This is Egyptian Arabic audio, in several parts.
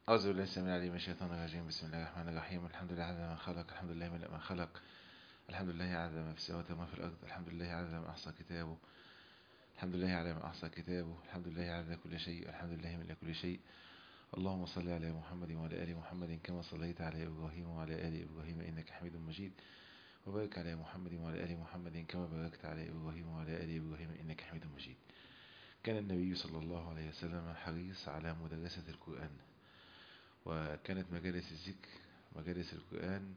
أعوذ بالله السميع العليم من الشيطان الرجيم بسم الله الرحمن الرحيم الحمد لله عدد ما خلق الحمد لله من ما خلق الحمد لله عدد ما في السماوات وما في الأرض الحمد لله عدد ما أحصى كتابه الحمد لله على ما أحصى كتابه الحمد لله عدد كل شيء الحمد لله من كل شيء اللهم صل على محمد وعلى آل محمد كما صليت على إبراهيم وعلى آل إبراهيم إنك حميد مجيد وبارك على محمد وعلى آل محمد كما باركت على إبراهيم وعلى آل إبراهيم إنك حميد مجيد كان النبي صلى الله عليه وسلم حريص على مدرسة القرآن وكانت مجالس الذكر مجالس القرآن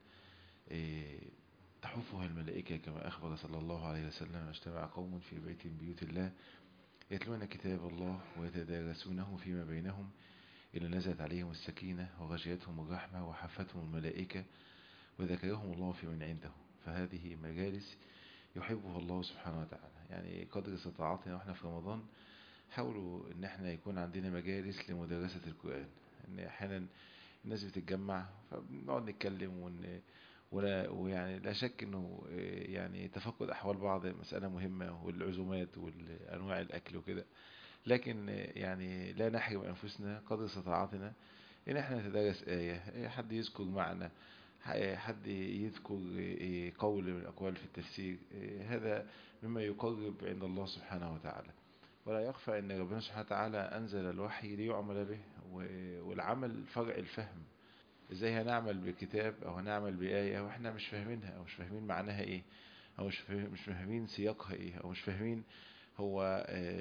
تحفها الملائكة كما أخبر صلى الله عليه وسلم اجتمع قوم في بيت من بيوت الله يتلون كتاب الله ويتدارسونه فيما بينهم إلى نزلت عليهم السكينة وغشيتهم الرحمة وحفتهم الملائكة وذكرهم الله في من عنده فهذه مجالس يحبها الله سبحانه وتعالى يعني قدر استطاعتنا واحنا في رمضان حاولوا ان احنا يكون عندنا مجالس لمدرسة القرآن ان احيانا الناس بتتجمع فبنقعد نتكلم ون... ولا ويعني لا شك انه يعني تفقد احوال بعض مسألة مهمة والعزومات والانواع الاكل وكده لكن يعني لا نحرم انفسنا قدر استطاعتنا ان احنا نتدرس آية حد يذكر معنى حد يذكر قول من الاقوال في التفسير هذا مما يقرب عند الله سبحانه وتعالى ولا يخفى ان ربنا سبحانه وتعالى انزل الوحي ليعمل به والعمل فرع الفهم ازاي هنعمل بكتاب او هنعمل بآية واحنا مش فاهمينها او مش فاهمين معناها ايه او مش فاهمين, مش فاهمين سياقها ايه او مش فاهمين هو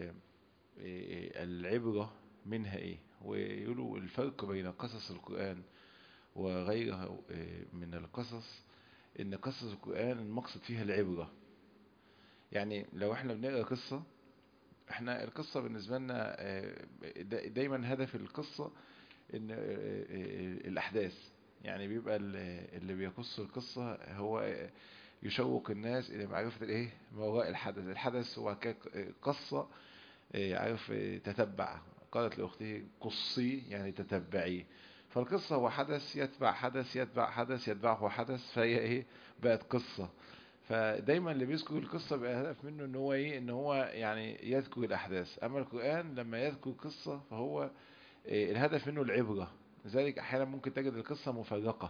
العبرة منها ايه ويقولوا الفرق بين قصص القرآن وغيرها من القصص ان قصص القرآن المقصد فيها العبرة يعني لو احنا بنقرأ قصة احنا القصة بالنسبة لنا دايما هدف القصة ان الاحداث يعني بيبقى اللي بيقص القصة هو يشوق الناس الى معرفة الايه ما وراء الحدث الحدث هو قصة عارف تتبع قالت لاخته قصي يعني تتبعيه فالقصة هو حدث يتبع حدث يتبع حدث يتبعه حدث فهي ايه بقت قصة فدايما اللي بيذكر القصة بقى هدف منه ان هو ايه ان هو يعني يذكر الاحداث اما القرآن لما يذكر قصة فهو إيه الهدف منه العبرة لذلك احيانا ممكن تجد القصة مفرقة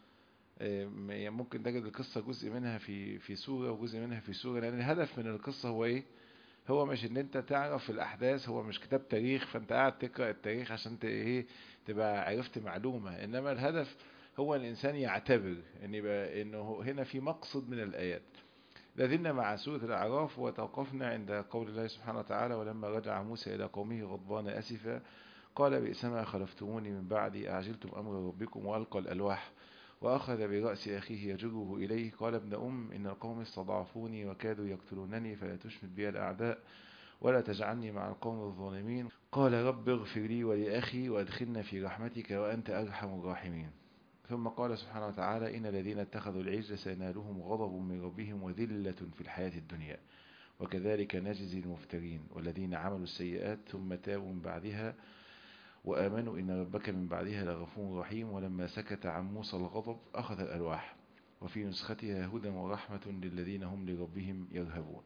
إيه ممكن تجد القصة جزء منها في في سورة وجزء منها في سورة لان الهدف من القصة هو ايه هو مش ان انت تعرف الاحداث هو مش كتاب تاريخ فانت قاعد تقرأ التاريخ عشان ايه تبقى عرفت معلومة انما الهدف هو الانسان يعتبر ان يبقى انه هنا في مقصد من الايات لازلنا مع سورة الاعراف وتوقفنا عند قول الله سبحانه وتعالى ولما رجع موسى الى قومه غضبان اسفا قال بئس ما خلفتموني من بعدي اعجلتم امر ربكم والقى الالواح واخذ براس اخيه يجره اليه قال ابن ام ان القوم استضعفوني وكادوا يقتلونني فلا تشمت بي الاعداء ولا تجعلني مع القوم الظالمين قال رب اغفر لي ولأخي وادخلنا في رحمتك وأنت أرحم الراحمين ثم قال سبحانه وتعالى إن الذين اتخذوا العجل سينالهم غضب من ربهم وذلة في الحياة الدنيا وكذلك نجزي المفترين والذين عملوا السيئات ثم تابوا من بعدها وآمنوا إن ربك من بعدها لغفور رحيم ولما سكت عن موسى الغضب أخذ الألواح وفي نسختها هدى ورحمة للذين هم لربهم يرهبون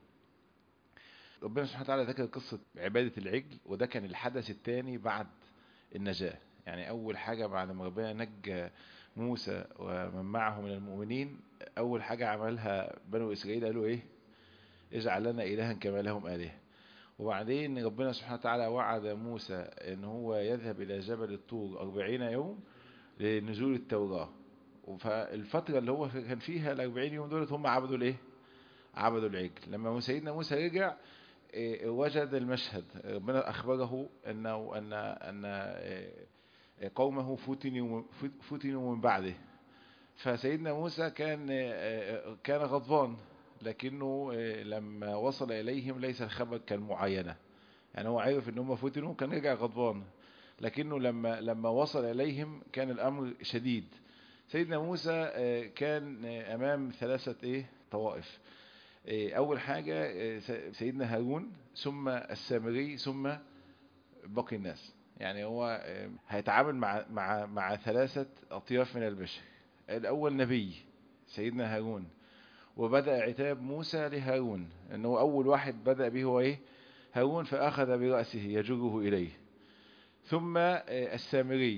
ربنا سبحانه وتعالى ذكر قصة عبادة العجل وده كان الحدث الثاني بعد النجاة يعني أول حاجة بعد ما ربنا نجى موسى ومن معه من المؤمنين أول حاجة عملها بنو إسرائيل قالوا إيه اجعل لنا إلها كما لهم آله وبعدين ربنا سبحانه وتعالى وعد موسى ان هو يذهب إلى جبل الطور أربعين يوم لنزول التوراة فالفترة اللي هو كان فيها الأربعين يوم دولت هم عبدوا الإيه عبدوا العجل لما سيدنا موسى رجع وجد المشهد ربنا أخبره أنه أن أن قومه فتنوا فتنوا من بعده فسيدنا موسى كان كان غضبان لكنه لما وصل إليهم ليس الخبر كالمعاينة يعني هو عرف ان هم فتنوا كان رجع غضبان لكنه لما لما وصل إليهم كان الأمر شديد سيدنا موسى كان أمام ثلاثة إيه طوائف أول حاجة سيدنا هارون ثم السامري ثم باقي الناس يعني هو هيتعامل مع مع مع ثلاثة أطياف من البشر الأول نبي سيدنا هارون وبدأ عتاب موسى لهارون أنه أول واحد بدأ به هو إيه هارون فأخذ برأسه يجره إليه ثم السامري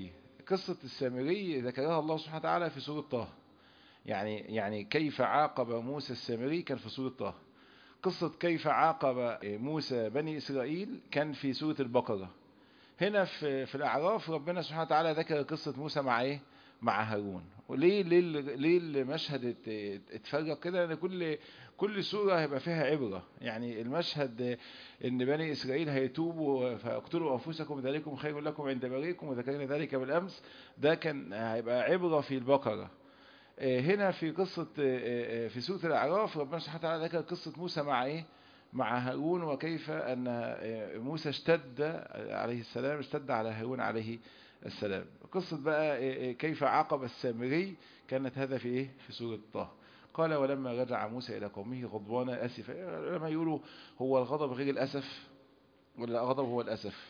قصة السامري ذكرها الله سبحانه وتعالى في سورة طه يعني يعني كيف عاقب موسى السامري كان في سورة طه قصة كيف عاقب موسى بني إسرائيل كان في سورة البقرة هنا في في الأعراف ربنا سبحانه وتعالى ذكر قصة موسى مع إيه؟ مع هارون وليه ليه ليه المشهد اتفرق كده لأن كل كل سورة هيبقى فيها عبرة يعني المشهد ان بني اسرائيل هيتوبوا فاقتلوا انفسكم ذلكم خير لكم عند بريكم وذكرنا ذلك بالامس ده كان هيبقى عبرة في البقرة هنا في قصة في سورة الاعراف ربنا سبحانه وتعالى ذكر قصة موسى مع ايه مع هارون وكيف ان موسى اشتد عليه السلام اشتد على هارون عليه السلام قصة بقى كيف عاقب السامري كانت هذا في ايه في سورة طه قال ولما رجع موسى إلى قومه غضبان أسفا لما يقولوا هو الغضب غير الأسف ولا الغضب هو الأسف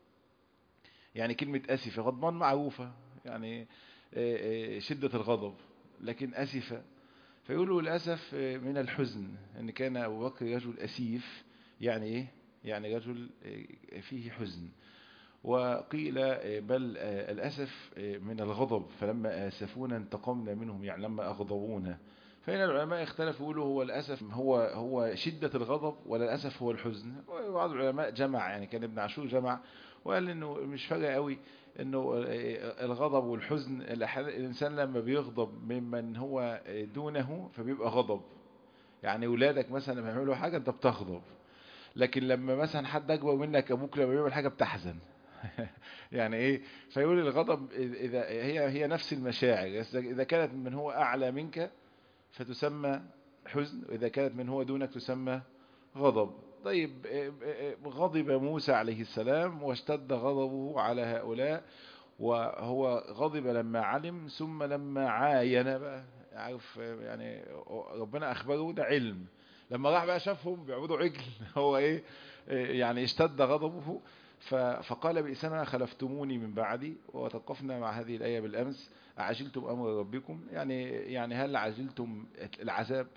يعني كلمة أسفة غضبان معروفة يعني شدة الغضب لكن أسفة فيقولوا الأسف من الحزن أن كان أبو بكر رجل أسيف يعني إيه يعني رجل فيه حزن وقيل بل الأسف من الغضب فلما آسفونا انتقمنا منهم يعني لما أغضبونا فهنا العلماء اختلفوا يقولوا هو الأسف هو هو شدة الغضب ولا الأسف هو الحزن بعض العلماء جمع يعني كان ابن عاشور جمع وقال انه مش فارق قوي انه الغضب والحزن الانسان لما بيغضب ممن هو دونه فبيبقى غضب يعني ولادك مثلا لما يعملوا حاجة انت بتغضب لكن لما مثلا حد اكبر منك ابوك لما بيعمل حاجة بتحزن يعني ايه فيقول الغضب اذا هي هي نفس المشاعر اذا كانت من هو اعلى منك فتسمى حزن وإذا كانت من هو دونك تسمى غضب طيب غضب موسى عليه السلام واشتد غضبه على هؤلاء وهو غضب لما علم ثم لما عاين بقى عارف يعني ربنا أخبره ده علم لما راح بقى شافهم بيعبدوا عجل هو ايه يعني اشتد غضبه فقال بئسما خلفتموني من بعدي وتوقفنا مع هذه الآية بالأمس أعجلتم أمر ربكم يعني يعني هل عجلتم العذاب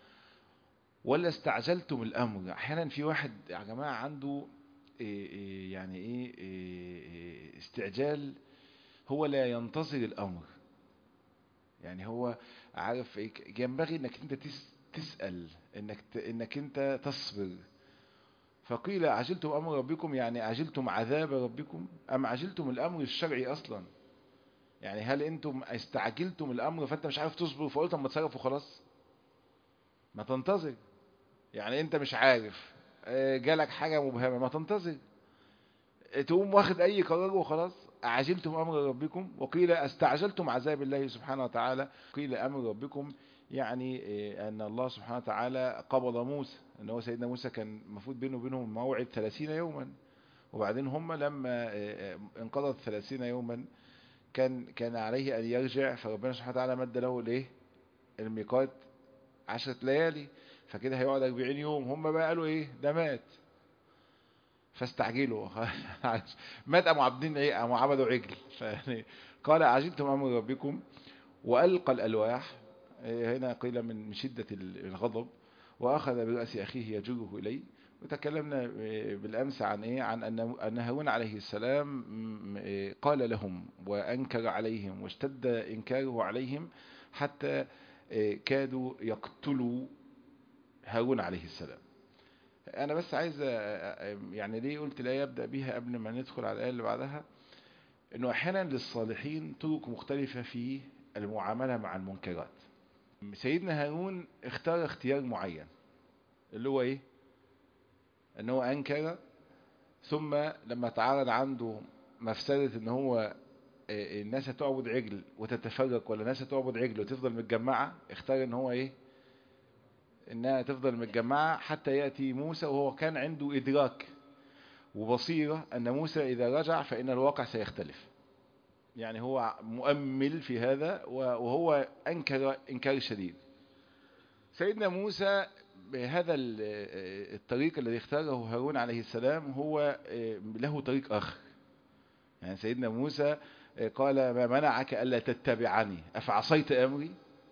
ولا استعجلتم الأمر أحيانا في واحد يا جماعة عنده يعني إيه استعجال هو لا ينتظر الأمر يعني هو عارف ينبغي انك انت تسأل انك انك انت تصبر فقيل عجلتم امر ربكم يعني عجلتم عذاب ربكم ام عجلتم الامر الشرعي اصلا يعني هل انتم استعجلتم الامر فانت مش عارف تصبر فقلت اما تصرف وخلاص ما تنتظر يعني انت مش عارف جالك حاجة مبهمة ما تنتظر تقوم واخد اي قرار وخلاص عجلتم امر ربكم وقيل استعجلتم عذاب الله سبحانه وتعالى قيل امر ربكم يعني ان الله سبحانه وتعالى قبض موسى ان هو سيدنا موسى كان المفروض بينه وبينهم موعد 30 يوما وبعدين هم لما انقضت 30 يوما كان كان عليه ان يرجع فربنا سبحانه وتعالى مد له الايه الميقات 10 ليالي فكده هيقعد 40 يوم هم بقى قالوا ايه ده مات فاستعجلوا مات قاموا عابدين ايه قاموا عبدوا عجل فيعني قال عجلتم امر ربكم والقى الالواح هنا قيل من شدة الغضب واخذ برأس اخيه يجره اليه وتكلمنا بالامس عن ايه عن ان ان هارون عليه السلام قال لهم وانكر عليهم واشتد انكاره عليهم حتى كادوا يقتلوا هارون عليه السلام انا بس عايز يعني ليه قلت لا يبدأ بها قبل ما ندخل على الآية اللي بعدها انه احيانا للصالحين طرق مختلفة في المعاملة مع المنكرات سيدنا هارون اختار اختيار معين اللي هو ايه ان هو انكر ثم لما تعرض عنده مفسدة ان هو الناس هتعبد عجل وتتفرق ولا الناس هتعبد عجل وتفضل متجمعة اختار ان هو ايه انها تفضل متجمعة حتى يأتي موسى وهو كان عنده ادراك وبصيرة ان موسى اذا رجع فان الواقع سيختلف يعني هو مؤمل في هذا وهو انكر انكار شديد سيدنا موسى بهذا الطريق الذي اختاره هارون عليه السلام هو له طريق اخر يعني سيدنا موسى قال ما منعك الا تتبعني افعصيت امري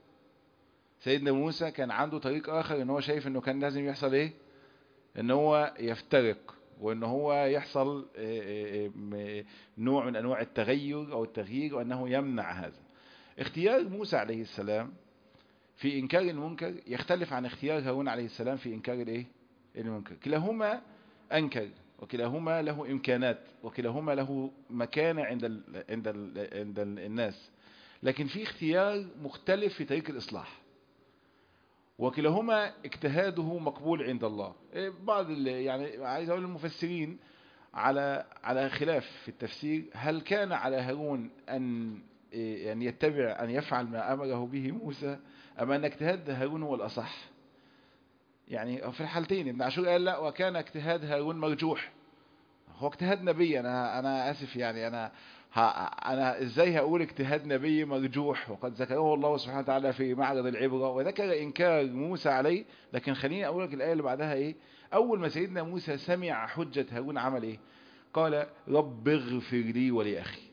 سيدنا موسى كان عنده طريق اخر ان هو شايف انه كان لازم يحصل ايه ان هو يفترق وان هو يحصل نوع من انواع التغير او التغيير وانه يمنع هذا اختيار موسى عليه السلام في انكار المنكر يختلف عن اختيار هارون عليه السلام في انكار الايه المنكر كلاهما انكر وكلاهما له امكانات وكلاهما له مكانة عند ال عند ال عند ال الناس لكن في اختيار مختلف في طريق الاصلاح وكلاهما اجتهاده مقبول عند الله بعض يعني عايز اقول المفسرين على على خلاف في التفسير هل كان على هارون ان يعني يتبع ان يفعل ما امره به موسى ام ان اجتهاد هارون هو الاصح يعني في الحالتين ابن عاشور قال لا وكان اجتهاد هارون مرجوح هو اجتهاد نبي انا انا اسف يعني انا انا ازاي هقول اجتهاد نبي مرجوح وقد ذكره الله سبحانه وتعالى في معرض العبرة وذكر انكار موسى عليه لكن خليني اقول لك الايه اللي بعدها ايه اول ما سيدنا موسى سمع حجة هارون عمل ايه قال رب اغفر لي ولاخي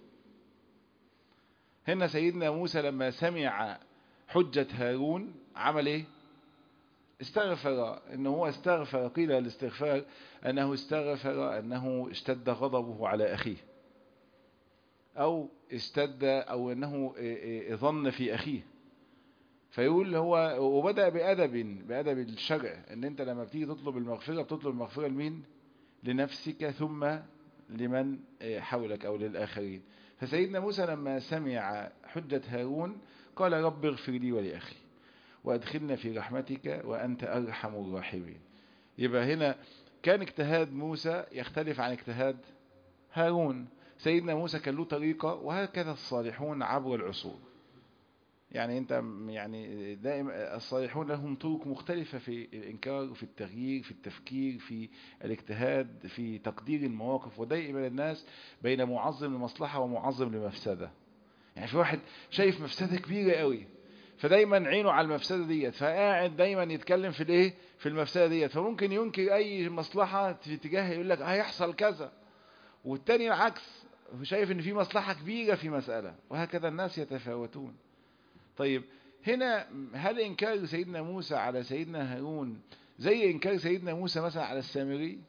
هنا سيدنا موسى لما سمع حجة هارون عمل ايه استغفر انه هو استغفر قيل الاستغفار انه استغفر انه اشتد غضبه على اخيه او اشتد او انه ظن في اخيه فيقول هو وبدأ بأدب بأدب الشرع ان انت لما بتيجي تطلب المغفرة بتطلب المغفرة لمين لنفسك ثم لمن حولك او للآخرين فسيدنا موسى لما سمع حجة هارون قال رب اغفر لي ولأخي وادخلنا في رحمتك وأنت أرحم الراحمين يبقى هنا كان اجتهاد موسى يختلف عن اجتهاد هارون سيدنا موسى كان له طريقة وهكذا الصالحون عبر العصور يعني انت يعني دائما الصالحون لهم طرق مختلفة في الانكار في التغيير في التفكير في الاجتهاد في تقدير المواقف ودائما الناس بين معظم لمصلحة ومعظم لمفسدة يعني في واحد شايف مفسدة كبيرة قوي فدايما عينه على المفسدة ديت فقاعد دايما يتكلم في الايه في المفسدة ديت فممكن ينكر اي مصلحة في اتجاه يقول لك هيحصل كذا والتاني العكس شايف ان في مصلحة كبيرة في مسألة وهكذا الناس يتفاوتون طيب هنا هل انكار سيدنا موسى على سيدنا هارون زي انكار سيدنا موسى مثلا على السامري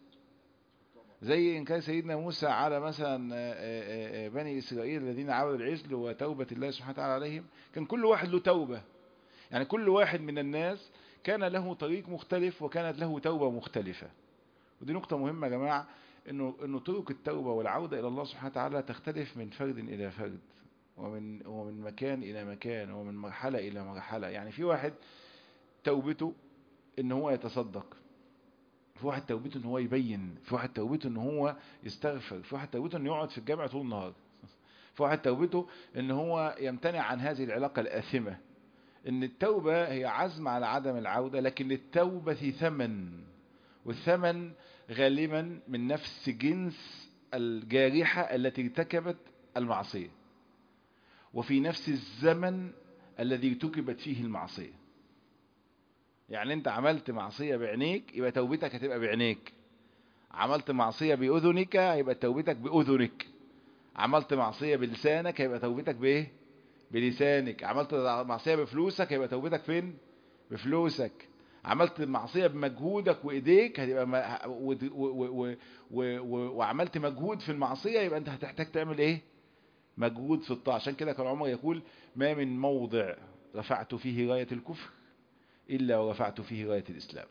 زي انكار سيدنا موسى على مثلا بني اسرائيل الذين عبدوا العجل وتوبة الله سبحانه وتعالى عليهم كان كل واحد له توبة يعني كل واحد من الناس كان له طريق مختلف وكانت له توبة مختلفة ودي نقطة مهمة يا جماعة انه انه طرق التوبة والعودة الى الله سبحانه وتعالى تختلف من فرد الى فرد ومن ومن مكان الى مكان ومن مرحلة الى مرحلة يعني في واحد توبته ان هو يتصدق في واحد توبته ان هو يبين في واحد توبته ان هو يستغفر في واحد توبته ان يقعد في الجامع طول النهار في واحد توبته ان هو يمتنع عن هذه العلاقة الآثمة ان التوبة هي عزم على عدم العودة لكن للتوبة ثمن والثمن غالبا من نفس جنس الجارحة التي ارتكبت المعصية وفي نفس الزمن الذي ارتكبت فيه المعصية يعني انت عملت معصية بعينيك يبقى توبتك هتبقى بعينيك عملت معصية بأذنك يبقى توبتك بأذنك عملت معصية بلسانك يبقى توبتك بايه بلسانك عملت معصية بفلوسك يبقى توبتك فين بفلوسك عملت معصية بمجهودك وإيديك هتبقى ما و... و... و... و... وعملت مجهود في المعصية يبقى أنت هتحتاج تعمل إيه مجهود في الطاعة عشان كده كان عمر يقول ما من موضع رفعت فيه راية الكفر إلا ورفعت فيه راية الإسلام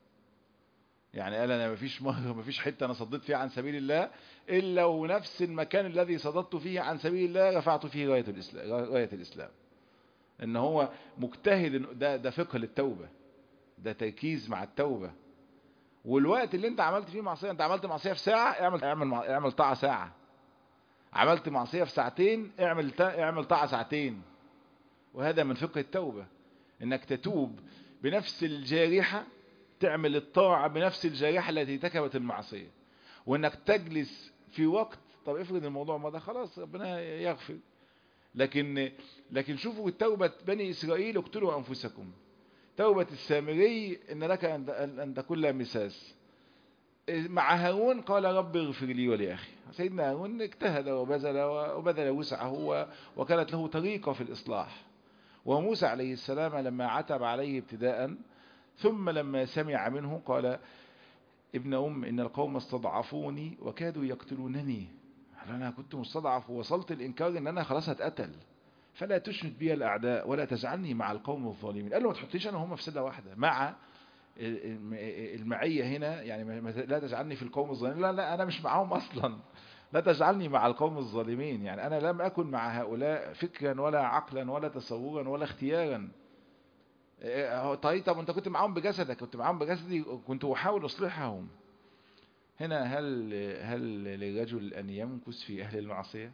يعني قال أنا مفيش مرة مفيش حتة أنا صديت فيها عن سبيل الله إلا ونفس المكان الذي صددت فيه عن سبيل الله رفعت فيه راية الإسلام, راية الإسلام. إن هو مجتهد ده, ده فقه للتوبة ده تركيز مع التوبة والوقت اللي انت عملت فيه معصية انت عملت معصية في ساعة اعمل اعمل اعمل طاعة ساعة عملت معصية في ساعتين اعمل اعمل طاعة ساعتين وهذا من فقه التوبة انك تتوب بنفس الجارحة تعمل الطاعة بنفس الجارحة التي ارتكبت المعصية وانك تجلس في وقت طب افرض الموضوع ما ده خلاص ربنا يغفر لكن لكن شوفوا التوبة بني اسرائيل اقتلوا انفسكم توبة السامري ان لك ان تكون لها مساس مع هارون قال رب اغفر لي ولأخي سيدنا هارون اجتهد وبذل وبذل وسعه وكانت له طريقة في الإصلاح وموسى عليه السلام لما عتب عليه ابتداء ثم لما سمع منه قال ابن أم إن القوم استضعفوني وكادوا يقتلونني أنا كنت مستضعف ووصلت الإنكار إن أنا خلاص هتقتل فلا تشمت بي الأعداء ولا تجعلني مع القوم الظالمين قال له ما تحطيش أنا هم في سلة واحدة مع المعية هنا يعني لا تجعلني في القوم الظالمين لا لا أنا مش معاهم أصلا لا تجعلني مع القوم الظالمين يعني أنا لم أكن مع هؤلاء فكرا ولا عقلا ولا تصورا ولا اختيارا طيب طب انت كنت معاهم بجسدك كنت معاهم بجسدي كنت احاول اصلحهم هنا هل هل للرجل ان يمكث في اهل المعصيه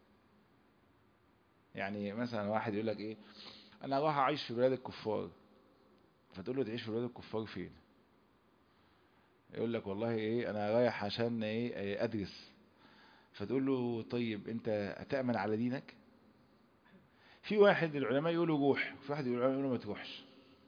يعني مثلا واحد يقول لك ايه انا راح اعيش في بلاد الكفار فتقول له تعيش في بلاد الكفار فين يقول لك والله ايه انا رايح عشان ايه ادرس فتقول له طيب انت هتامن على دينك في واحد العلماء يقولوا روح في واحد العلماء يقولوا ما تروحش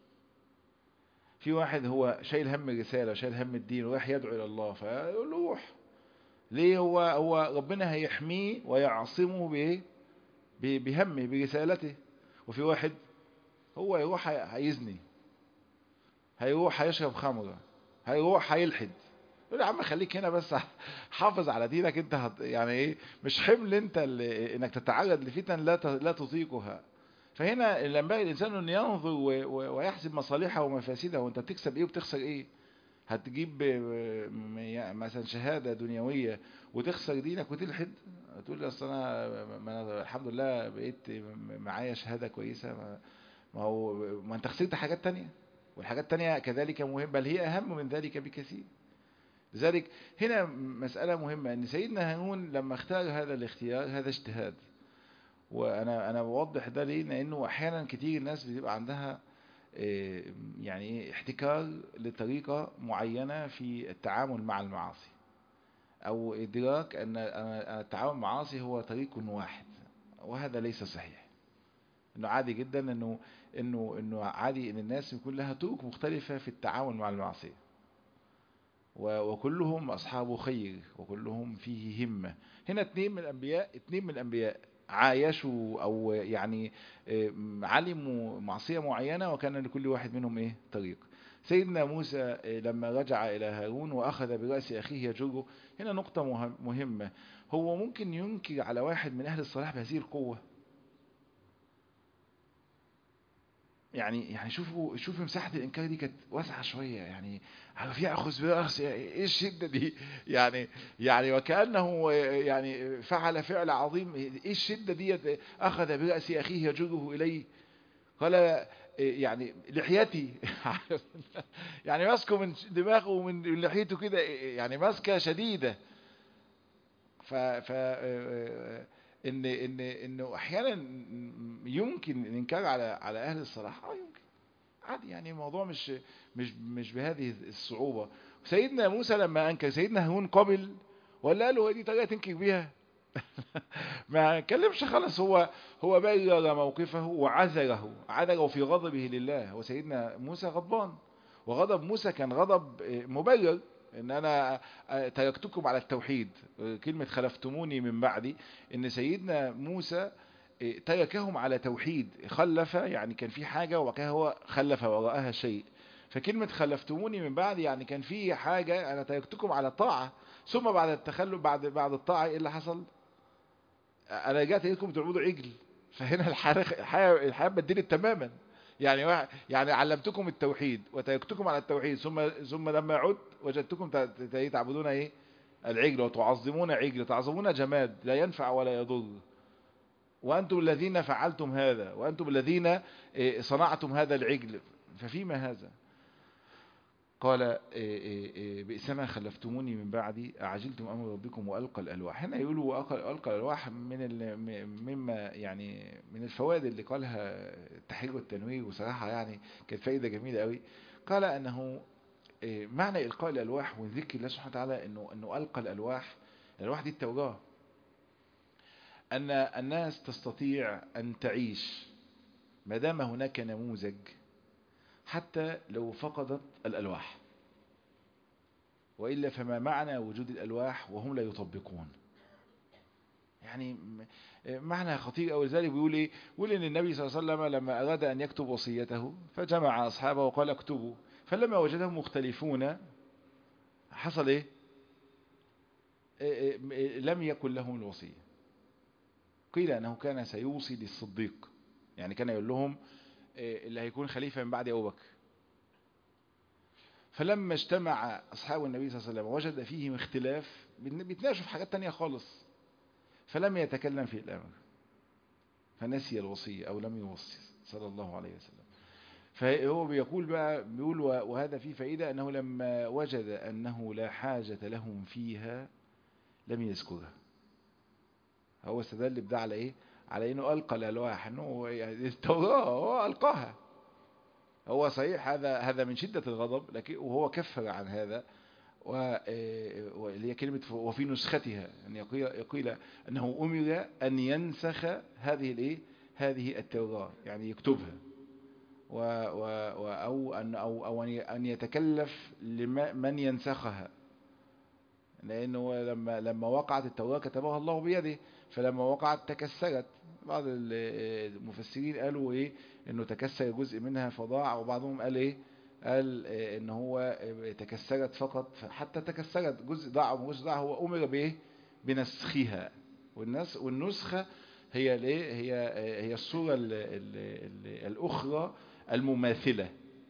في واحد هو شايل هم الرسالة شايل هم الدين ورايح يدعو إلى الله فيقول له روح ليه هو هو ربنا هيحميه ويعصمه بإيه بهمه برسالته وفي واحد هو يروح هيزني هيروح هيشرب خمرة هيروح هيلحد يقول يا عم خليك هنا بس حافظ على دينك انت هت يعني ايه مش حمل انت اللي انك تتعرض لفتن لا لا تطيقها فهنا ينبغي الانسان انه ينظر ويحسب مصالحه ومفاسده وانت بتكسب ايه وبتخسر ايه هتجيب مثلا شهاده دنيويه وتخسر دينك وتلحد تقول لي اصل انا ما أنا الحمد لله بقيت معايا شهاده كويسه ما هو ما انت خسرت حاجات تانية والحاجات التانية كذلك مهم بل هي اهم من ذلك بكثير لذلك هنا مسألة مهمة ان سيدنا هارون لما اختار هذا الاختيار هذا اجتهاد وانا انا بوضح ده ليه لانه احيانا كتير الناس بتبقى عندها يعني احتكار لطريقة معينة في التعامل مع المعاصي او ادراك ان التعامل مع المعاصي هو طريق واحد وهذا ليس صحيح انه عادي جدا انه انه انه عادي ان الناس يكون لها طرق مختلفة في التعامل مع المعصية وكلهم اصحاب خير وكلهم فيه همة هنا اثنين من الانبياء اثنين من الانبياء عايشوا او يعني علموا معصية معينة وكان لكل واحد منهم ايه طريق سيدنا موسى لما رجع الى هارون واخذ برأس اخيه يجره هنا نقطة مهمة هو ممكن ينكر على واحد من اهل الصلاح بهذه القوة يعني يعني شوفوا شوفوا مساحة الإنكار دي كانت واسعة شوية يعني في أخذ برأس إيه الشدة دي يعني يعني وكأنه يعني فعل فعل عظيم إيه الشدة دي أخذ برأس أخيه يجره إليه قال يعني لحيتي يعني ماسكه من دماغه ومن لحيته كده يعني ماسكة شديدة ف ف ان ان انه احيانا يمكن الانكار على على اهل الصلاح اه يمكن عادي يعني الموضوع مش مش مش بهذه الصعوبه سيدنا موسى لما انكر سيدنا هارون قبل ولا قال له دي طريقه تنكر بيها ما كلمش خلاص هو هو برر موقفه وعذره عذره في غضبه لله وسيدنا موسى غضبان وغضب موسى كان غضب مبرر ان انا تركتكم على التوحيد كلمة خلفتموني من بعدي ان سيدنا موسى تركهم على توحيد خلف يعني كان في حاجة وكان هو خلف وراءها شيء فكلمة خلفتموني من بعد يعني كان في حاجة انا تركتكم على الطاعة ثم بعد التخلف بعد بعد الطاعة ايه اللي حصل انا رجعت لكم تعبدوا عجل فهنا الحياة الحياة بدلت تماما يعني واحد يعني علمتكم التوحيد وتركتكم على التوحيد ثم ثم لما عدت وجدتكم تعبدون ايه العجل وتعظمون عجل تعظمون جماد لا ينفع ولا يضر وانتم الذين فعلتم هذا وانتم الذين صنعتم هذا العجل ففيما هذا قال بئسما خلفتموني من بعدي أعجلتم أمر ربكم وألقى الألواح هنا يقولوا ألقى الألواح من مما يعني من الفوائد اللي قالها التحرير والتنوير وصراحة يعني كانت فائدة جميلة قوي قال أنه معنى إلقاء الألواح وذكر الله سبحانه وتعالى أنه, أنه ألقى الألواح الألواح دي التوراة أن الناس تستطيع أن تعيش ما دام هناك نموذج حتى لو فقدت الألواح وإلا فما معنى وجود الألواح وهم لا يطبقون يعني معنى خطير أو ذلك بيقول إيه بيقول إن النبي صلى الله عليه وسلم لما أراد أن يكتب وصيته فجمع أصحابه وقال اكتبوا فلما وجدهم مختلفون حصل ايه إيه إيه لم يكن لهم الوصية قيل انه كان سيوصي للصديق يعني كان يقول لهم إيه اللي هيكون خليفة من بعد ابو بكر فلما اجتمع اصحاب النبي صلى الله عليه وسلم وجد فيهم اختلاف بيتناقشوا في حاجات تانية خالص فلم يتكلم في الامر فنسي الوصية او لم يوصي صلى الله عليه وسلم فهو بيقول بقى بيقول وهذا فيه فائدة أنه لما وجد أنه لا حاجة لهم فيها لم يذكرها هو استدل بده على إيه على إنه ألقى الألواح إنه يعني التوراة هو ألقاها هو صحيح هذا هذا من شدة الغضب لكن وهو كفر عن هذا واللي هي كلمة وفي نسختها أن يعني يقيل أنه أمر أن ينسخ هذه الإيه هذه التوراة يعني يكتبها و و و أو أن أو أو أن يتكلف لمن ينسخها لأنه لما لما وقعت التوراة كتبها الله بيده فلما وقعت تكسرت بعض المفسرين قالوا إيه إنه تكسر جزء منها فضاع وبعضهم قال إيه قال إن هو تكسرت فقط حتى تكسرت جزء ضاع وجزء ضاع هو أمر بإيه بنسخها والنس والنسخة هي الايه هي هي الصورة ال ال ال الأخرى المماثلة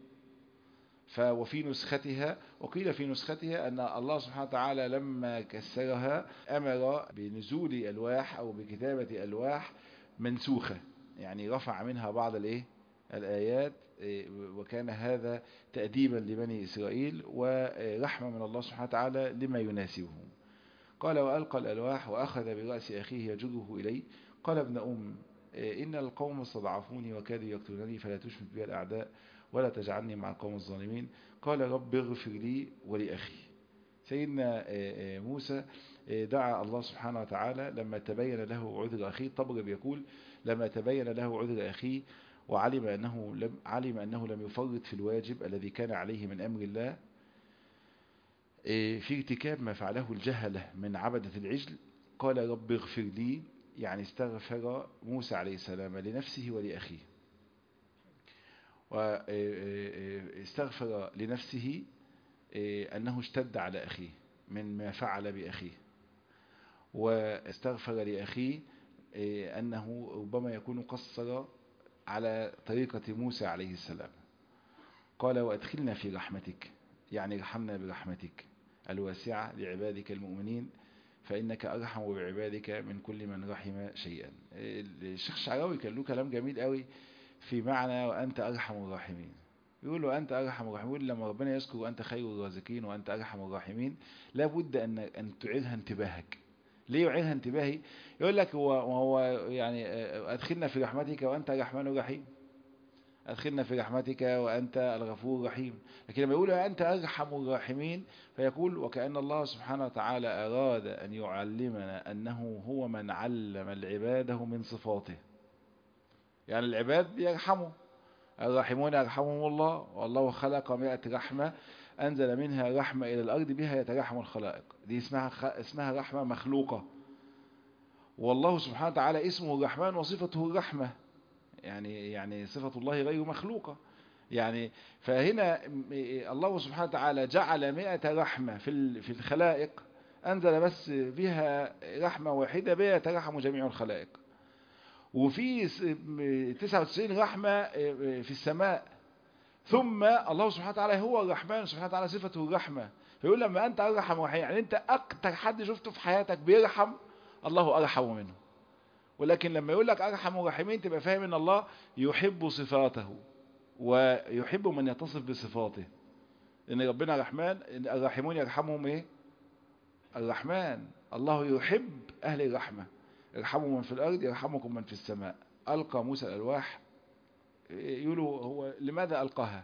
وفي نسختها وقيل في نسختها أن الله سبحانه وتعالى لما كسرها أمر بنزول ألواح أو بكتابة ألواح منسوخة يعني رفع منها بعض الايه الآيات وكان هذا تأديبا لبني إسرائيل ورحمة من الله سبحانه وتعالى لما يناسبهم قال وألقى الألواح وأخذ برأس أخيه يجره إليه قال ابن أم إن القوم استضعفوني وكادوا يقتلونني فلا تشمت بي الأعداء ولا تجعلني مع القوم الظالمين قال رب اغفر لي ولأخي سيدنا موسى دعا الله سبحانه وتعالى لما تبين له عذر أخيه طبر بيقول لما تبين له عذر أخيه وعلم أنه لم علم أنه لم يفرط في الواجب الذي كان عليه من أمر الله في ارتكاب ما فعله الجهلة من عبدة العجل قال رب اغفر لي يعني استغفر موسى عليه السلام لنفسه ولأخيه واستغفر لنفسه أنه اشتد على أخيه من ما فعل بأخيه واستغفر لأخيه أنه ربما يكون قصر على طريقة موسى عليه السلام قال وأدخلنا في رحمتك يعني رحمنا برحمتك الواسعة لعبادك المؤمنين فإنك أرحم بعبادك من كل من رحم شيئا الشيخ الشعراوي كان له كلام جميل قوي في معنى وأنت أرحم الراحمين يقول له أنت أرحم الراحمين لما ربنا يذكر وأنت خير الرازقين وأنت أرحم الراحمين لابد أن أن تعيرها انتباهك ليه يعيرها انتباهي يقول لك هو هو يعني أدخلنا في رحمتك وأنت الرحمن الرحيم أدخلنا في رحمتك وأنت الغفور الرحيم لكن لما يقول أنت أرحم الراحمين فيقول وكأن الله سبحانه وتعالى أراد أن يعلمنا أنه هو من علم العباده من صفاته يعني العباد يرحموا الراحمون يرحمهم الله والله خلق مئة رحمة أنزل منها رحمة إلى الأرض بها يترحم الخلائق دي اسمها اسمها رحمة مخلوقة والله سبحانه وتعالى اسمه الرحمن وصفته الرحمة يعني يعني صفة الله غير مخلوقة يعني فهنا الله سبحانه وتعالى جعل مئة رحمة في في الخلائق أنزل بس بها رحمة واحدة بها يترحم جميع الخلائق وفي 99 رحمة في السماء ثم الله سبحانه وتعالى هو الرحمن سبحانه وتعالى صفته الرحمة فيقول لما أنت أرحم وحيم يعني أنت أكتر حد شفته في حياتك بيرحم الله أرحم منه ولكن لما يقول لك أرحم الراحمين تبقى فاهم أن الله يحب صفاته ويحب من يتصف بصفاته إن ربنا رحمن الراحمون يرحمهم إيه الرحمن الله يحب أهل الرحمة ارحموا من في الأرض يرحمكم من في السماء ألقى موسى الألواح يقولوا هو لماذا ألقاها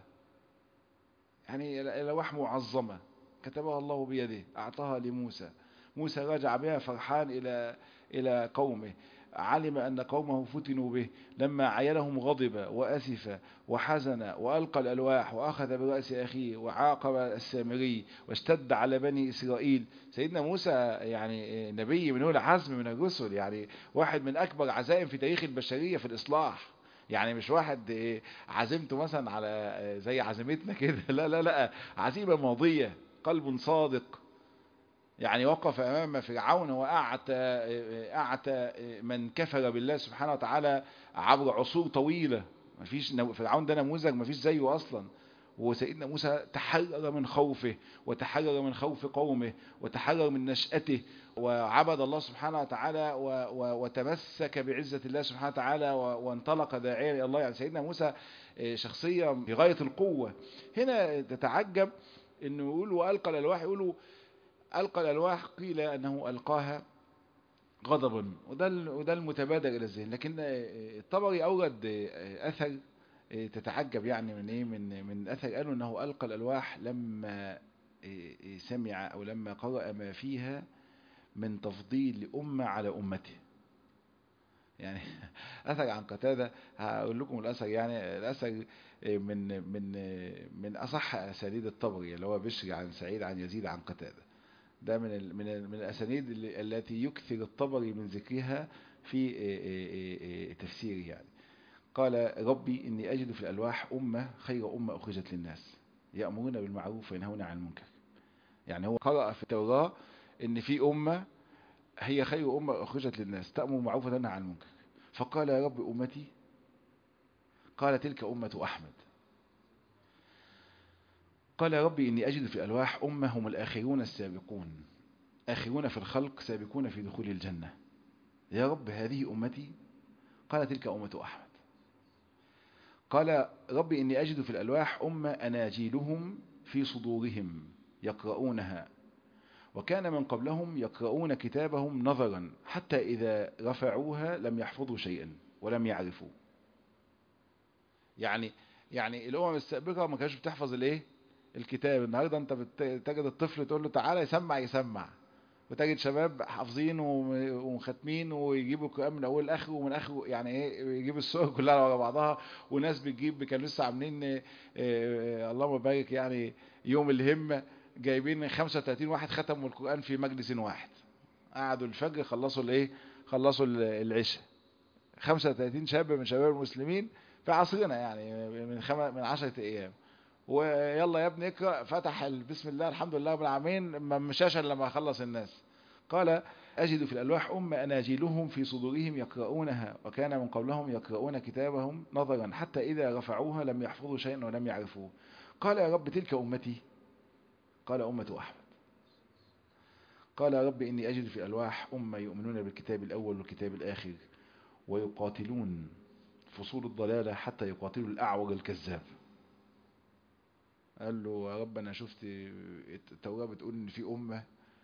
يعني الألواح معظمة كتبها الله بيده أعطاها لموسى موسى رجع بها فرحان إلى إلى قومه علم أن قومه فتنوا به لما عينهم غضب وأسف وحزن وألقى الألواح وأخذ برأس أخيه وعاقب السامري واشتد على بني إسرائيل سيدنا موسى يعني نبي من أولى العزم من الرسل يعني واحد من أكبر عزائم في تاريخ البشرية في الإصلاح يعني مش واحد عزمته مثلا على زي عزيمتنا كده لا لا لا عزيمة ماضية قلب صادق يعني وقف أمام فرعون وأعتى أعتى من كفر بالله سبحانه وتعالى عبر عصور طويلة مفيش فرعون ده نموذج مفيش زيه أصلا وسيدنا موسى تحرر من خوفه وتحرر من خوف قومه وتحرر من نشأته وعبد الله سبحانه وتعالى وتمسك بعزة الله سبحانه وتعالى وانطلق داعيا إلى الله يعني سيدنا موسى شخصية في غاية القوة هنا تتعجب انه يقول وألقى الألواح يقولوا ألقى الألواح قيل أنه ألقاها غضبا وده وده المتبادر إلى الذهن لكن الطبري أورد أثر تتعجب يعني من إيه من من أثر قالوا أنه ألقى الألواح لما سمع أو لما قرأ ما فيها من تفضيل أمة على أمته يعني أثر عن قتادة هقول لكم الأثر يعني الأثر من من من أصح أسانيد الطبري اللي هو بشر عن سعيد عن يزيد عن قتادة ده من ال من ال من الأسانيد التي يكثر الطبري من ذكرها في تفسيره يعني قال ربي إني أجد في الألواح أمة خير أمة أخرجت للناس يأمرون بالمعروف وينهون عن المنكر يعني هو قرأ في التوراة إن في أمة هي خير أمة أخرجت للناس تأمر بالمعروف وتنهى عن المنكر فقال يا رب أمتي قال تلك أمة أحمد قال يا ربي إني أجد في الألواح أمة هم الآخرون السابقون آخرون في الخلق سابقون في دخول الجنة يا رب هذه أمتي قال تلك أمة أحمد قال ربي إني أجد في الألواح أمة أناجيلهم في صدورهم يقرؤونها وكان من قبلهم يقرؤون كتابهم نظرا حتى إذا رفعوها لم يحفظوا شيئا ولم يعرفوا يعني يعني الأمم السابقة ما كانش بتحفظ الايه الكتاب النهاردة انت بتجد الطفل تقول له تعالى يسمع يسمع وتجد شباب حافظين ومختمين ويجيبوا القرآن من أول لآخره ومن آخره يعني إيه يجيب السور كلها ورا بعضها وناس بتجيب كانوا لسه عاملين إيه إيه اللهم بارك يعني يوم الهمة جايبين 35 واحد ختموا القرآن في مجلس واحد قعدوا الفجر خلصوا الايه خلصوا العشاء 35 شاب من شباب المسلمين في عصرنا يعني من خم... من 10 ايام ويلا يا ابني اقرا فتح بسم الله الحمد لله رب العالمين ما مشاش الا لما خلص الناس قال أجد في الألواح أم أناجيلهم في صدورهم يقرؤونها وكان من قبلهم يقرؤون كتابهم نظرا حتى إذا رفعوها لم يحفظوا شيئا ولم يعرفوه قال يا رب تلك أمتي قال أمة أحمد قال يا رب إني أجد في الألواح أمة يؤمنون بالكتاب الأول والكتاب الآخر ويقاتلون فصول الضلالة حتى يقاتلوا الأعور الكذاب قال له يا رب أنا شفت التوراة بتقول إن في أمة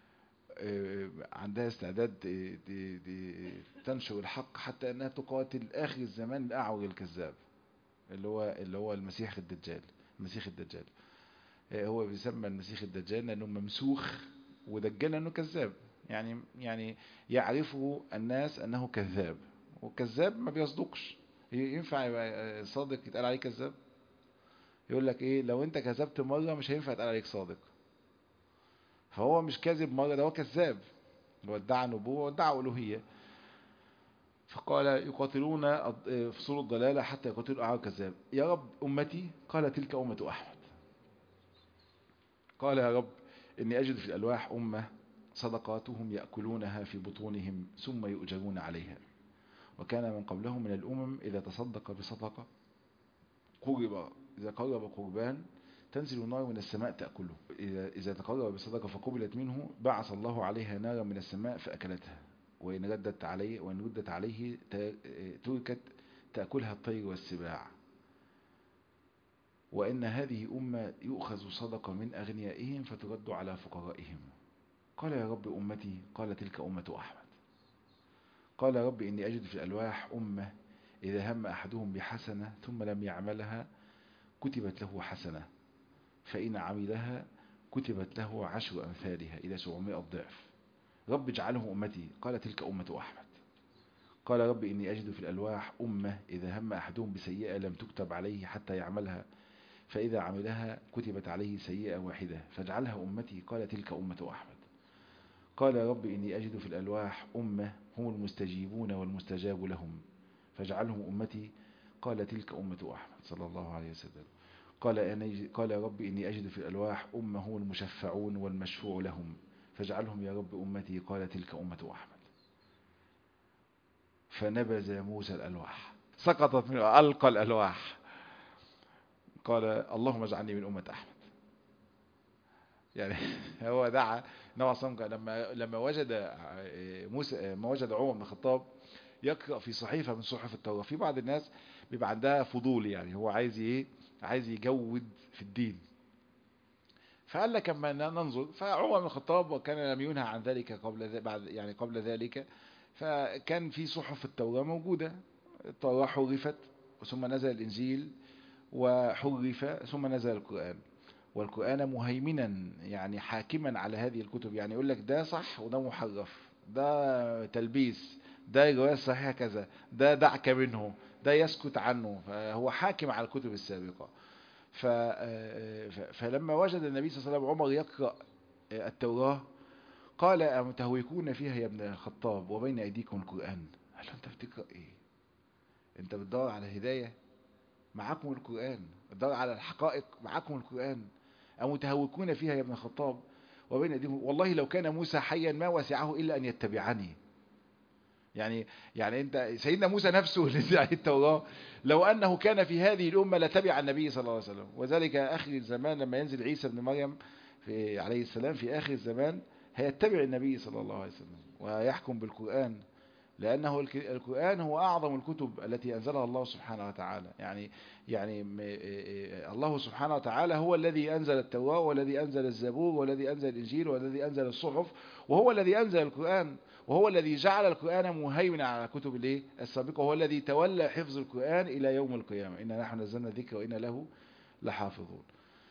عندها استعداد تنشر الحق حتى أنها تقاتل آخر الزمان الأعور الكذاب اللي هو اللي هو المسيح الدجال المسيح الدجال هو بيسمى المسيح الدجال لأنه ممسوخ ودجال لأنه كذاب يعني يعني يعرفه الناس أنه كذاب وكذاب ما بيصدقش ينفع يبقى صادق يتقال عليه كذاب يقول لك ايه لو انت كذبت مرة مش هينفع يتقال عليك صادق فهو مش كاذب مرة ده هو كذاب هو ادعى نبوة وادعى ألوهية فقال يقاتلون فصول الضلالة حتى يقاتلوا أعوى كذاب يا رب أمتي قال تلك أمة أحمد قال يا رب إني أجد في الألواح أمة صدقاتهم يأكلونها في بطونهم ثم يؤجرون عليها وكان من قبلهم من الأمم إذا تصدق بصدقة قرب إذا قرب قربان تنزل النار من السماء تأكله إذا, إذا تقرب بصدقة فقبلت منه بعث الله عليها نارا من السماء فأكلتها وإن ردت عليه وإن ردت عليه تركت تأكلها الطير والسباع وإن هذه أمة يؤخذ صدقة من أغنيائهم فترد على فقرائهم قال يا رب أمتي قال تلك أمة أحمد قال يا رب إني أجد في الألواح أمة إذا هم أحدهم بحسنة ثم لم يعملها كتبت له حسنة فإن عملها كتبت له عشر أمثالها إلى 700 ضعف رب اجعله أمتي قال تلك أمة أحمد قال رب إني أجد في الألواح أمة إذا هم أحدهم بسيئة لم تكتب عليه حتى يعملها فإذا عملها كتبت عليه سيئة واحدة فاجعلها أمتي قال تلك أمة أحمد قال يا رب إني أجد في الألواح أمة هم المستجيبون والمستجاب لهم فاجعلهم أمتي قال تلك أمة أحمد صلى الله عليه وسلم قال أنا قال يا رب إني أجد في الألواح أمه المشفعون والمشفوع لهم فاجعلهم يا رب أمتي قال تلك أمة أحمد فنبذ موسى الألواح سقطت منه ألقى الألواح قال اللهم اجعلني من أمة أحمد يعني هو دعا نوع صمك لما لما وجد موسى ما وجد عمر بن الخطاب يقرأ في صحيفة من صحف التوراة في بعض الناس بيبقى عندها فضول يعني هو عايز ايه عايز يجود في الدين فقال لك اما ننظر فعمر بن الخطاب وكان لم ينهى عن ذلك قبل بعد يعني قبل ذلك فكان في صحف التوراة موجودة التوراة حرفت ثم نزل الإنجيل وحرف ثم نزل القرآن والقرآن مهيمنا يعني حاكما على هذه الكتب يعني يقول لك ده صح وده محرف ده تلبيس ده رواية صحيحة كذا ده دعك منه ده يسكت عنه فهو حاكم على الكتب السابقة ف... فلما وجد النبي صلى الله عليه وسلم عمر يقرأ التوراة قال أمتهوكون فيها يا ابن الخطاب وبين أيديكم القرآن قال له أنت بتقرأ إيه أنت بتدور على هداية معاكم القرآن بتدور على الحقائق معاكم القرآن أمتهوكون فيها يا ابن الخطاب وبين أيديكم والله لو كان موسى حيا ما وسعه إلا أن يتبعني يعني يعني انت سيدنا موسى نفسه اللي عليه التوراة لو انه كان في هذه الامه لتبع النبي صلى الله عليه وسلم وذلك اخر الزمان لما ينزل عيسى ابن مريم في عليه السلام في اخر الزمان هيتبع النبي صلى الله عليه وسلم ويحكم بالقرآن لأنه القرآن هو أعظم الكتب التي أنزلها الله سبحانه وتعالى يعني يعني الله سبحانه وتعالى هو الذي أنزل التوراة والذي أنزل الزبور والذي أنزل الإنجيل والذي أنزل الصحف وهو الذي أنزل القرآن وهو الذي جعل القرآن مهيمنا على كتب الايه السابقة وهو الذي تولى حفظ القرآن إلى يوم القيامة إنا نحن نزلنا الذكر وإنا له لحافظون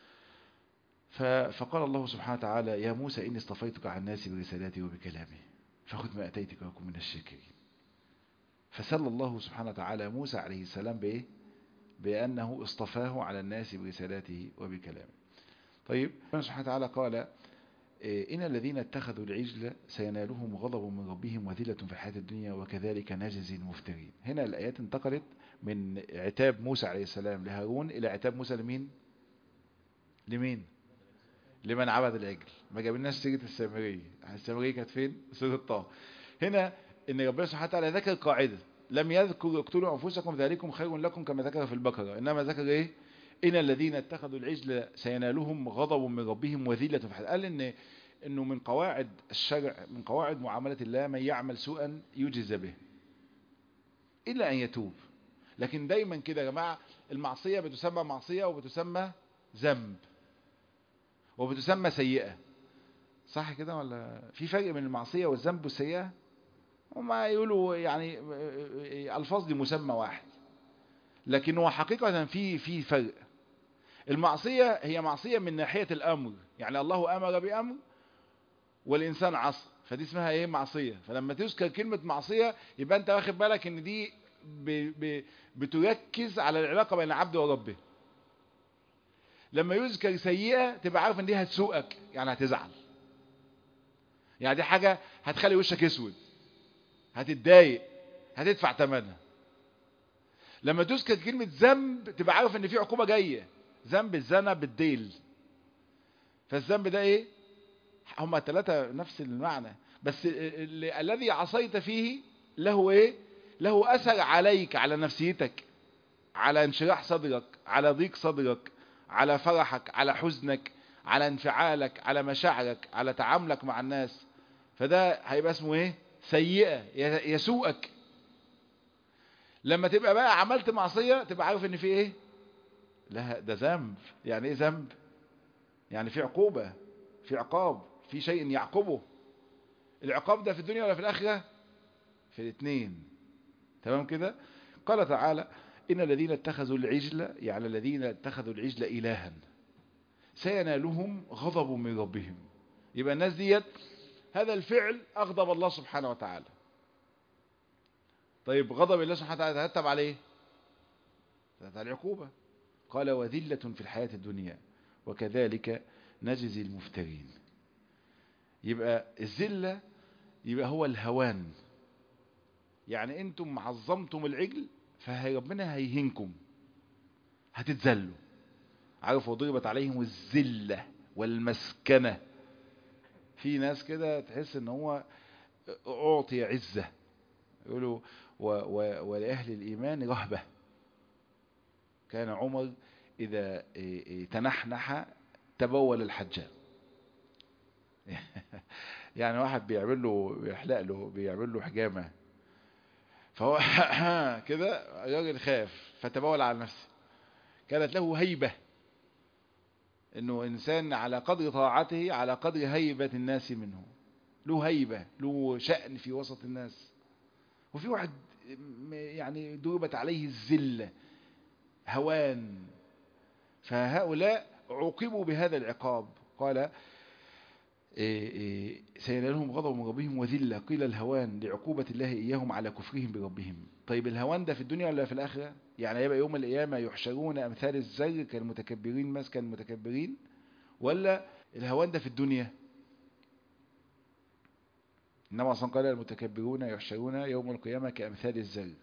فقال الله سبحانه وتعالى يا موسى إني اصطفيتك على الناس برسالاتي وبكلامي فخذ ما أتيتك وكن من الشاكرين فسل الله سبحانه وتعالى موسى عليه السلام بإيه بأنه اصطفاه على الناس برسالاته وبكلامه طيب الله سبحانه وتعالى قال إن الذين اتخذوا العجل سينالهم غضب من ربهم وذلة في الحياة الدنيا وكذلك نجزي المفترين هنا الآيات انتقلت من عتاب موسى عليه السلام لهارون إلى عتاب موسى لمين لمين لمن عبد العجل ما جابلناش سيرة السامرية السامرية كانت فين سورة طه هنا ان ربنا سبحانه وتعالى ذكر قاعدة لم يذكر اقتلوا انفسكم ذلكم خير لكم كما ذكر في البقرة انما ذكر ايه ان الذين اتخذوا العجل سينالهم غضب من ربهم وذلة في الحياة قال ان انه من قواعد الشرع من قواعد معاملة الله من يعمل سوءا يجز به الا ان يتوب لكن دايما كده يا جماعة المعصية بتسمى معصية وبتسمى ذنب وبتسمى سيئة صح كده ولا في فرق بين المعصية والذنب والسيئة هما يقولوا يعني الفاظ دي مسمى واحد لكن هو حقيقة في في فرق المعصية هي معصية من ناحية الأمر يعني الله أمر بأمر والإنسان عصى فدي اسمها ايه معصية فلما تذكر كلمة معصية يبقى انت واخد بالك ان دي ب ب بتركز على العلاقة بين العبد وربه لما يذكر سيئة تبقى عارف ان دي هتسوقك يعني هتزعل يعني دي حاجة هتخلي وشك اسود هتتضايق هتدفع ثمنها لما تذكر كلمة ذنب تبقى عارف ان في عقوبة جاية ذنب الزنا بالديل فالذنب ده ايه هما ثلاثة نفس المعنى بس الذي عصيت فيه له ايه له اثر عليك على نفسيتك على انشراح صدرك على ضيق صدرك على فرحك على حزنك على انفعالك على مشاعرك على تعاملك مع الناس فده هيبقى اسمه ايه سيئة يسوءك لما تبقى بقى عملت معصية تبقى عارف ان في ايه لا ده ذنب يعني ايه ذنب يعني في عقوبة في عقاب في شيء يعقبه العقاب ده في الدنيا ولا في الآخرة في الاثنين تمام كده قال تعالى إن الذين اتخذوا العجل يعني الذين اتخذوا العجل إلها سينالهم غضب من ربهم يبقى الناس ديت هذا الفعل أغضب الله سبحانه وتعالى طيب غضب الله سبحانه وتعالى ترتب عليه ترتب على العقوبة قال وذلة في الحياة الدنيا وكذلك نجزي المفترين يبقى الذلة يبقى هو الهوان يعني انتم عظمتم العجل فربنا هيهنكم هتتذلوا عارف وضربت عليهم الذلة والمسكنة في ناس كده تحس ان هو اعطي عزة يقولوا و و ولأهل الإيمان رهبة كان عمر إذا تنحنح تبول الحجام يعني واحد بيعمل له بيحلق له بيعمل له حجامة فهو كده الراجل خاف فتبول على نفسه كانت له هيبة انه انسان على قدر طاعته على قدر هيبة الناس منه له هيبة له شأن في وسط الناس وفي واحد يعني ضربت عليه الذلة هوان فهؤلاء عوقبوا بهذا العقاب قال سينالهم غضب من ربهم وذلة قيل الهوان لعقوبة الله إياهم على كفرهم بربهم طيب الهوان ده في الدنيا ولا في الآخرة يعني يبقى يوم القيامة يحشرون أمثال الزر كالمتكبرين مسكا المتكبرين ولا الهوان ده في الدنيا إنما أصلا قال المتكبرون يحشرون يوم القيامة كأمثال الزر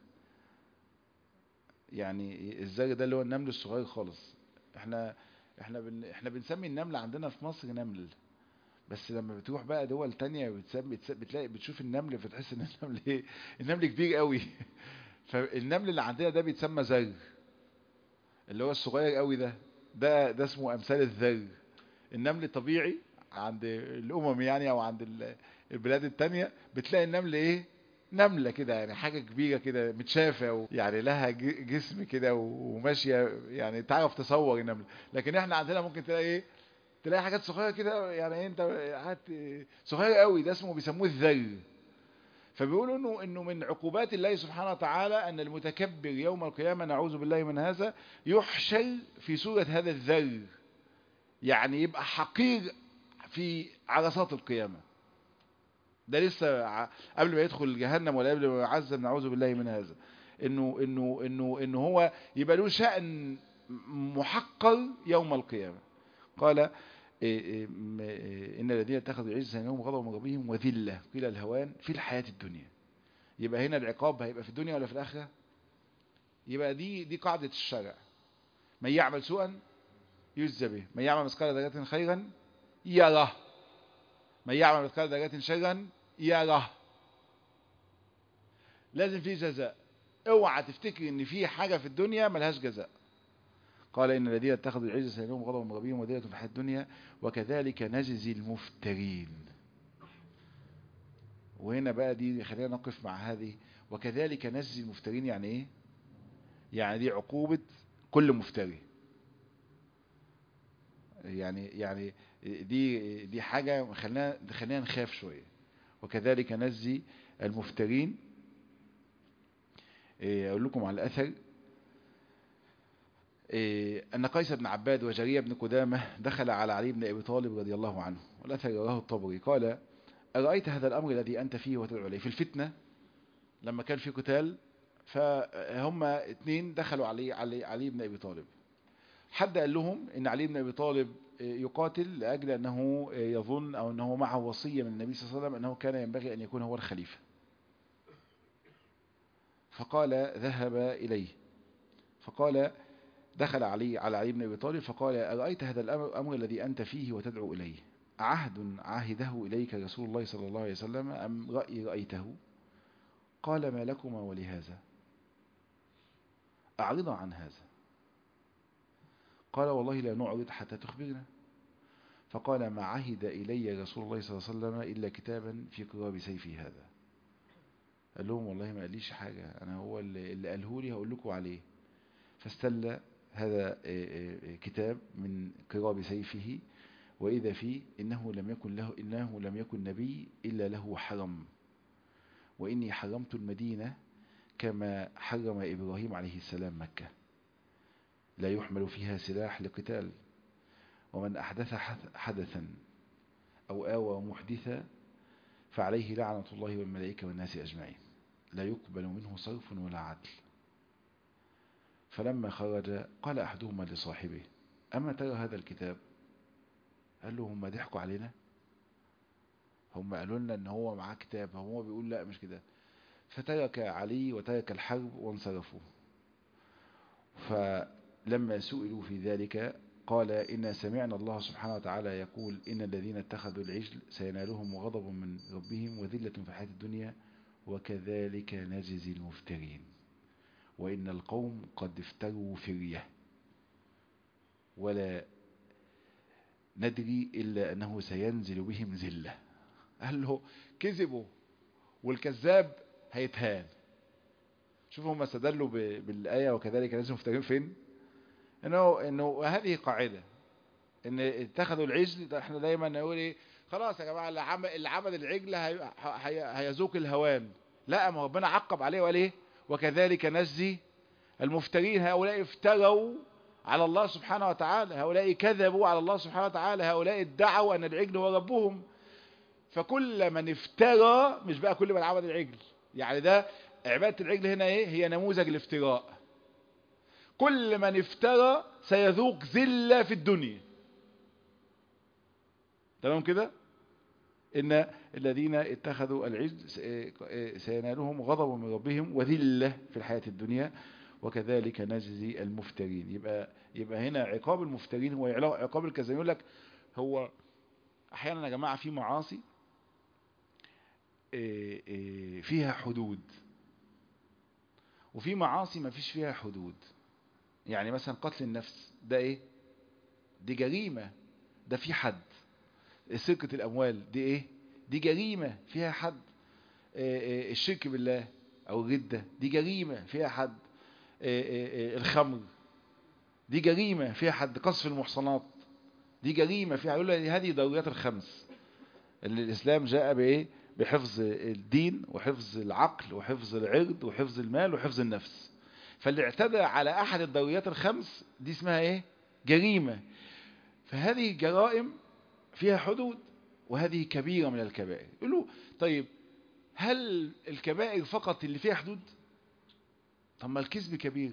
يعني الزر ده اللي هو النمل الصغير خالص احنا احنا بن احنا بنسمي النمل عندنا في مصر نمل بس لما بتروح بقى دول تانية بتسمي بتلاقي بتشوف النمل فتحس ان النمل ايه النمل كبير قوي فالنمل اللي عندنا ده بيتسمى زر اللي هو الصغير قوي ده ده ده اسمه امثال الذر النمل الطبيعي عند الامم يعني او عند البلاد التانية بتلاقي النمل ايه نملة كده يعني حاجة كبيرة كده متشافة يعني لها جسم كده وماشية يعني تعرف تصور النملة لكن احنا عندنا ممكن تلاقي ايه تلاقي حاجات صغيرة كده يعني انت حاجات صغيرة قوي ده اسمه بيسموه الذر فبيقولوا انه انه من عقوبات الله سبحانه وتعالى ان المتكبر يوم القيامة نعوذ بالله من هذا يحشر في صورة هذا الذر يعني يبقى حقير في عرصات القيامة ده لسه قبل ما يدخل جهنم ولا قبل ما يعذب نعوذ بالله من هذا انه انه انه انه هو يبقى له شأن محقر يوم القيامة قال إن الذين اتخذوا العزة سينهم غضب من ربهم وذلة قيل الهوان في الحياة الدنيا يبقى هنا العقاب هيبقى في الدنيا ولا في الآخرة يبقى دي دي قاعدة الشرع من يعمل سوءا يجزى به من يعمل مثقال ذرة خيرا يره من يعمل مثقال ذرة شرا يره لازم في جزاء اوعى تفتكر ان في حاجة في الدنيا ملهاش جزاء قال إن الذين اتخذوا العزة سينهم غضب من ربهم وذلة في الحياة الدنيا وكذلك نجزي المفترين وهنا بقى دي خلينا نقف مع هذه وكذلك نجزي المفترين يعني ايه يعني دي عقوبة كل مفتري يعني يعني دي دي حاجة خلينا خلينا نخاف شوية وكذلك نجزي المفترين اقول لكم على الاثر أن قيس بن عباد وجرير بن قدامة دخل على علي بن أبي طالب رضي الله عنه والأثر رواه الطبري قال أرأيت هذا الأمر الذي أنت فيه وتدعو عليه في الفتنة لما كان في قتال فهم اثنين دخلوا علي علي, علي بن أبي طالب حد قال لهم ان علي بن أبي طالب يقاتل لأجل أنه يظن أو أنه معه وصية من النبي صلى الله عليه وسلم أنه كان ينبغي أن يكون هو الخليفة فقال ذهب إليه فقال دخل علي على علي بن أبي طالب فقال أرأيت هذا الأمر الذي أنت فيه وتدعو إليه عهد عهده إليك رسول الله صلى الله عليه وسلم أم رأي رأيته قال ما لكما ولهذا أعرض عن هذا قال والله لا نعرض حتى تخبرنا فقال ما عهد إلي رسول الله صلى الله عليه وسلم إلا كتابا في قراب سيفي هذا قال لهم والله ما قاليش حاجة أنا هو اللي قاله لي هقول لكم عليه فاستل هذا كتاب من قراب سيفه وإذا فيه إنه لم يكن له إنه لم يكن نبي إلا له حرم وإني حرمت المدينة كما حرم إبراهيم عليه السلام مكة لا يحمل فيها سلاح لقتال ومن أحدث حدثا أو آوى محدثا فعليه لعنة الله والملائكة والناس أجمعين لا يقبل منه صرف ولا عدل فلما خرج قال أحدهما لصاحبه أما ترى هذا الكتاب قال له هم ضحكوا علينا هم قالوا لنا ان هو معاه كتاب هو بيقول لا مش كده فترك علي وترك الحرب وانصرفوا فلما سئلوا في ذلك قال إن سمعنا الله سبحانه وتعالى يقول إن الذين اتخذوا العجل سينالهم غضب من ربهم وذلة في الحياة الدنيا وكذلك نجزي المفترين وإن القوم قد افتروا فرية ولا ندري إلا أنه سينزل بهم زلة قال له كذبوا والكذاب هيتهان شوفوا هم استدلوا بالآية وكذلك نجزي المفترين فين انه انه هذه قاعده ان اتخذوا العجل احنا دايما نقول ايه خلاص يا جماعه اللي عمل اللي عمل العجل هي هي هيذوق الهوان لا ما ربنا عقب عليه وقال ايه وكذلك نجزي المفترين هؤلاء افتروا على الله سبحانه وتعالى هؤلاء كذبوا على الله سبحانه وتعالى هؤلاء ادعوا ان العجل هو ربهم فكل من افترى مش بقى كل من عبد العجل يعني ده عباده العجل هنا ايه هي نموذج الافتراء كل من افترى سيذوق ذلة في الدنيا تمام كده إن الذين اتخذوا العجل سينالهم غضب من ربهم وذلة في الحياة الدنيا وكذلك نجزي المفترين يبقى يبقى هنا عقاب المفترين هو عقاب الكذابين يقول لك هو احيانا يا جماعه في معاصي فيها حدود وفي معاصي ما فيش فيها حدود يعني مثلا قتل النفس ده ايه دي جريمة ده في حد سرقة الاموال دي ايه دي جريمة فيها حد الشرك بالله او الردة دي جريمة فيها حد الخمر دي جريمة فيها حد قصف المحصنات دي جريمة فيها يقول هذه ضروريات الخمس اللي الاسلام جاء بايه بحفظ الدين وحفظ العقل وحفظ العرض وحفظ المال وحفظ النفس فاللي اعتدى على احد الضروريات الخمس دي اسمها ايه جريمة فهذه الجرائم فيها حدود وهذه كبيرة من الكبائر يقولوا طيب هل الكبائر فقط اللي فيها حدود طب ما الكذب كبير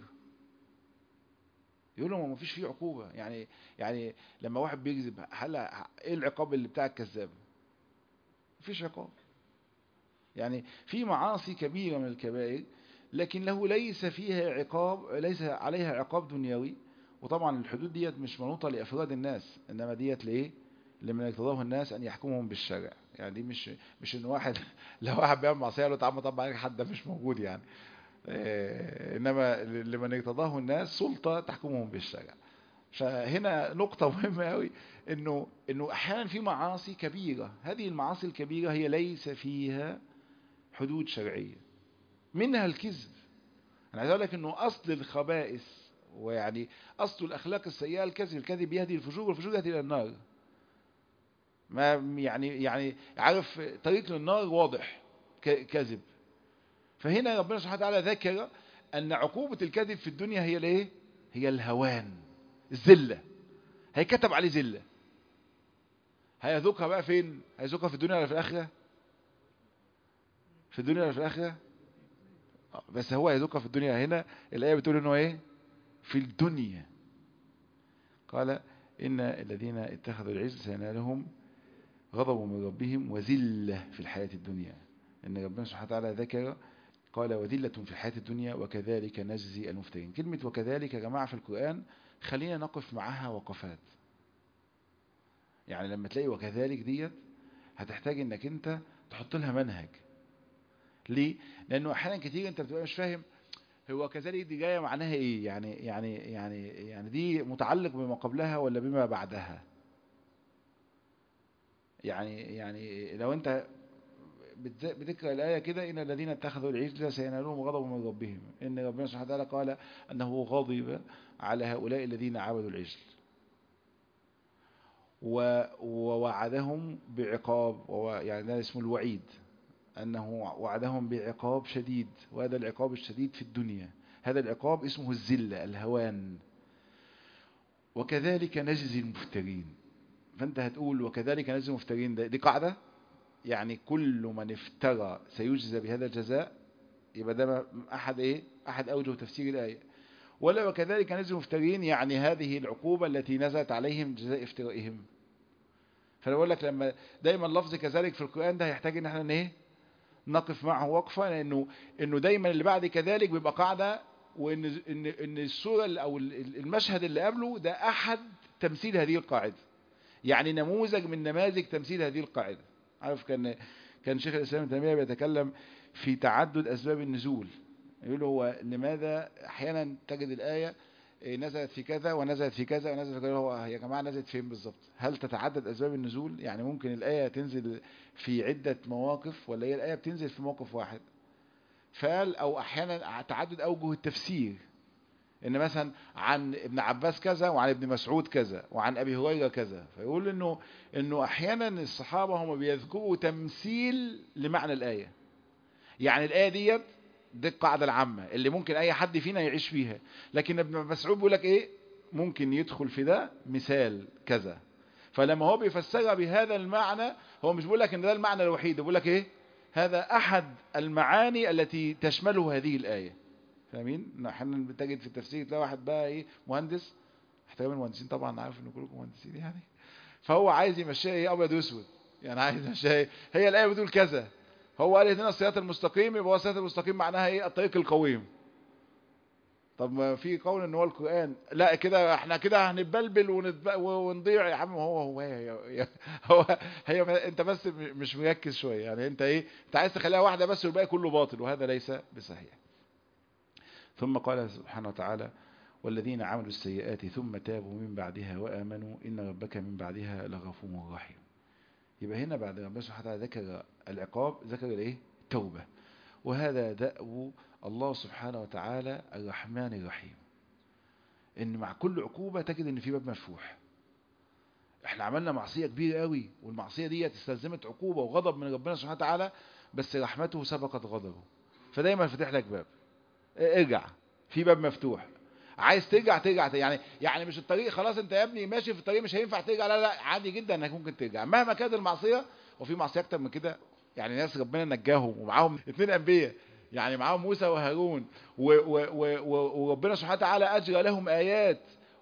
يقولوا ما فيش فيه عقوبة يعني يعني لما واحد بيكذب هل ايه العقاب اللي بتاع الكذاب مفيش عقاب يعني في معاصي كبيرة من الكبائر لكن له ليس فيها عقاب ليس عليها عقاب دنيوي وطبعا الحدود ديت مش منوطة لأفراد الناس إنما ديت لإيه لمن يقتضاه الناس أن يحكمهم بالشرع يعني دي مش مش إن واحد لو واحد بيعمل معصية له تعمل طبعا عليك حد ده مش موجود يعني إيه إنما لمن يقتضاه الناس سلطة تحكمهم بالشرع فهنا نقطة مهمة قوي إنه إنه أحيانا في معاصي كبيرة هذه المعاصي الكبيرة هي ليس فيها حدود شرعية منها الكذب انا عايز اقول لك انه اصل الخبائث ويعني اصل الاخلاق السيئه الكذب الكذب يهدي الفجور والفجور يهدي الى النار ما يعني يعني عارف طريق للنار واضح كذب فهنا ربنا سبحانه وتعالى ذكر ان عقوبه الكذب في الدنيا هي الايه هي الهوان الذله هيكتب عليه ذله هيذوقها بقى فين هيذوقها في الدنيا ولا في الاخره في الدنيا ولا في الاخره بس هو يذوقها في الدنيا هنا الآية بتقول انه ايه في الدنيا قال إن الذين اتخذوا العجل سينالهم غضب من ربهم وذلة في الحياة الدنيا إن ربنا سبحانه وتعالى ذكر قال وذلة في الحياة الدنيا وكذلك نجزي المفترين كلمة وكذلك يا جماعة في القرآن خلينا نقف معها وقفات يعني لما تلاقي وكذلك ديت هتحتاج انك انت تحط لها منهج ليه لانه احيانا كتير انت بتبقى مش فاهم هو كذلك دي جايه معناها ايه يعني يعني يعني يعني دي متعلق بما قبلها ولا بما بعدها يعني يعني لو انت بتقرا الايه كده ان الذين اتخذوا العجل سينالهم غضب من ربهم ان ربنا سبحانه وتعالى قال انه غضب على هؤلاء الذين عبدوا العجل ووعدهم بعقاب يعني ده اسمه الوعيد أنه وعدهم بعقاب شديد وهذا العقاب الشديد في الدنيا هذا العقاب اسمه الزلة الهوان وكذلك نجزي المفترين فأنت هتقول وكذلك نجزي المفترين دي قاعدة يعني كل من افترى سيجزى بهذا الجزاء يبقى ده أحد إيه أحد أوجه تفسير الآية ولا وكذلك نجزي المفترين يعني هذه العقوبة التي نزلت عليهم جزاء افترائهم فأنا بقول لك لما دايما لفظ كذلك في القرآن ده هيحتاج ان احنا ايه نقف معه وقفة لانه انه دايما اللي بعد كذلك بيبقى قاعدة وان ان ان الصورة او المشهد اللي قبله ده احد تمثيل هذه القاعدة يعني نموذج من نماذج تمثيل هذه القاعدة عارف كان كان شيخ الإسلام ابن تيمية بيتكلم في تعدد أسباب النزول يقول هو لماذا أحيانا تجد الآية نزلت في كذا ونزلت في كذا ونزلت في كذا هو يا جماعة نزلت فين بالظبط هل تتعدد أسباب النزول يعني ممكن الآية تنزل في عدة مواقف ولا هي الآية بتنزل في موقف واحد فقال أو أحيانا تعدد أوجه التفسير ان مثلا عن ابن عباس كذا وعن ابن مسعود كذا وعن ابي هريره كذا فيقول انه انه احيانا الصحابه هم بيذكروا تمثيل لمعنى الايه يعني الايه ديت دي القاعده العامه اللي ممكن اي حد فينا يعيش فيها لكن ابن مسعود بيقول لك ايه ممكن يدخل في ده مثال كذا فلما هو بيفسرها بهذا المعنى هو مش بيقول لك ان ده المعنى الوحيد بيقول لك ايه هذا احد المعاني التي تشمله هذه الايه فاهمين احيانا بتجد في التفسير تلاقي واحد بقى ايه مهندس احترام المهندسين طبعا عارف ان كلكم مهندسين يعني فهو عايز يمشيها ايه ابيض واسود يعني عايز يمشيها ايه هي الايه بتقول كذا هو قال هنا الصراط المستقيم يبقى هو الصراط المستقيم معناها ايه الطريق القويم طب ما في قول ان هو القران لا كده احنا كده هنتبلبل ونتب... ونضيع يا عم هو هو هي هو هي انت بس مش مركز شويه يعني انت ايه انت عايز تخليها واحده بس والباقي كله باطل وهذا ليس بصحيح ثم قال سبحانه وتعالى والذين عملوا السيئات ثم تابوا من بعدها وآمنوا إن ربك من بعدها لغفور رحيم يبقى هنا بعد ربنا سبحانه وتعالى ذكر العقاب ذكر الايه التوبة وهذا دأب الله سبحانه وتعالى الرحمن الرحيم ان مع كل عقوبة تجد ان في باب مفتوح احنا عملنا معصية كبيرة قوي والمعصية دي استلزمت عقوبة وغضب من ربنا سبحانه وتعالى بس رحمته سبقت غضبه فدايما فتح لك باب ارجع في باب مفتوح عايز ترجع ترجع يعني يعني مش الطريق خلاص انت يا ابني ماشي في الطريق مش هينفع ترجع لا لا عادي جدا انك ممكن ترجع مهما كانت المعصيه وفي معصيه اكتر من كده يعني ناس ربنا نجاهم ومعاهم اثنين انبياء يعني معاهم موسى وهارون وربنا سبحانه وتعالى اجرى لهم ايات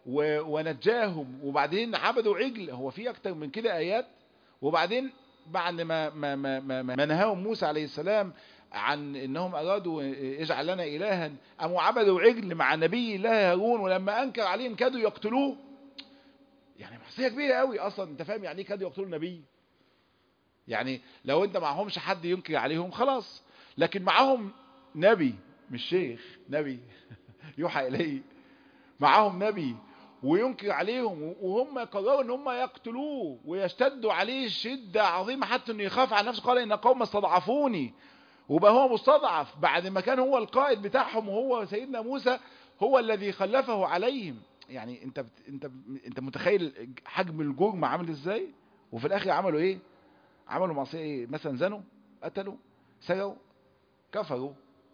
ونجاهم وبعدين عبدوا عجل هو في اكتر من كده ايات وبعدين بعد ما ما ما ما, ما نهاهم موسى عليه السلام عن انهم ارادوا اجعل لنا الها قاموا عبدوا عجل مع نبي الله هارون ولما انكر عليهم كادوا يقتلوه يعني معصيه كبيره قوي اصلا انت فاهم يعني ايه كادوا يقتلوا النبي يعني لو انت معهمش حد ينكر عليهم خلاص لكن معاهم نبي مش شيخ نبي يوحى اليه معاهم نبي وينكر عليهم وهم قرروا ان هم يقتلوه ويشتدوا عليه شده عظيمه حتى انه يخاف على نفسه قال ان قوم استضعفوني وبقى هو مستضعف بعد ما كان هو القائد بتاعهم وهو سيدنا موسى هو الذي خلفه عليهم يعني انت بت انت انت متخيل حجم الجرم عامل ازاي وفي الاخر عملوا ايه عملوا معصيه ايه مثلا زنوا قتلوا سرقوا كفروا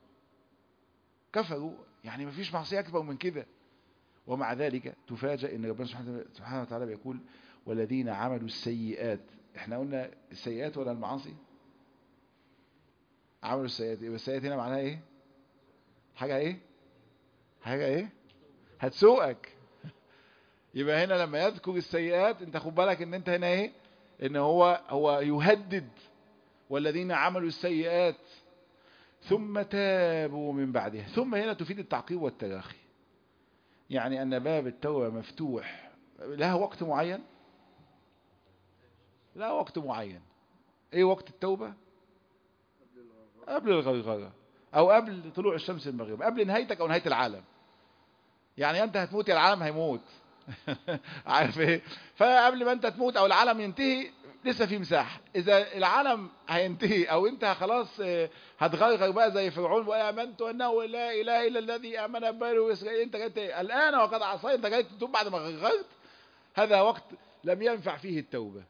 كفروا يعني مفيش معصيه اكبر من كده ومع ذلك تفاجئ ان ربنا سبحانه وتعالى بيقول والذين عملوا السيئات احنا قلنا السيئات ولا المعاصي عملوا السيئات يبقى السيئات هنا معناها ايه حاجة ايه حاجة ايه هتسوقك يبقى هنا لما يذكر السيئات انت خد بالك ان انت هنا ايه ان هو هو يهدد والذين عملوا السيئات ثم تابوا من بعدها ثم هنا تفيد التعقيب والتراخي يعني ان باب التوبة مفتوح لها وقت معين لا وقت معين ايه وقت التوبة قبل الغرغرة او قبل طلوع الشمس المغرب قبل نهايتك او نهاية العالم يعني انت هتموت يا العالم هيموت عارف ايه فقبل ما انت تموت او العالم ينتهي لسه في مساحة اذا العالم هينتهي او انت خلاص هتغرغر بقى زي فرعون وامنت انه لا اله الا الذي امن بنو اسرائيل انت جاي الان وقد عصيت انت جاي تتوب بعد ما غرغرت هذا وقت لم ينفع فيه التوبة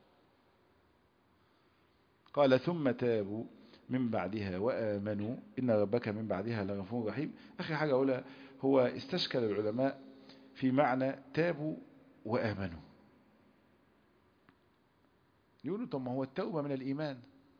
قال ثم تابوا من بعدها وآمنوا إن ربك من بعدها لغفور رحيم آخر حاجة أقولها هو استشكل العلماء في معنى تابوا وآمنوا يقولوا طب ما هو التوبة من الإيمان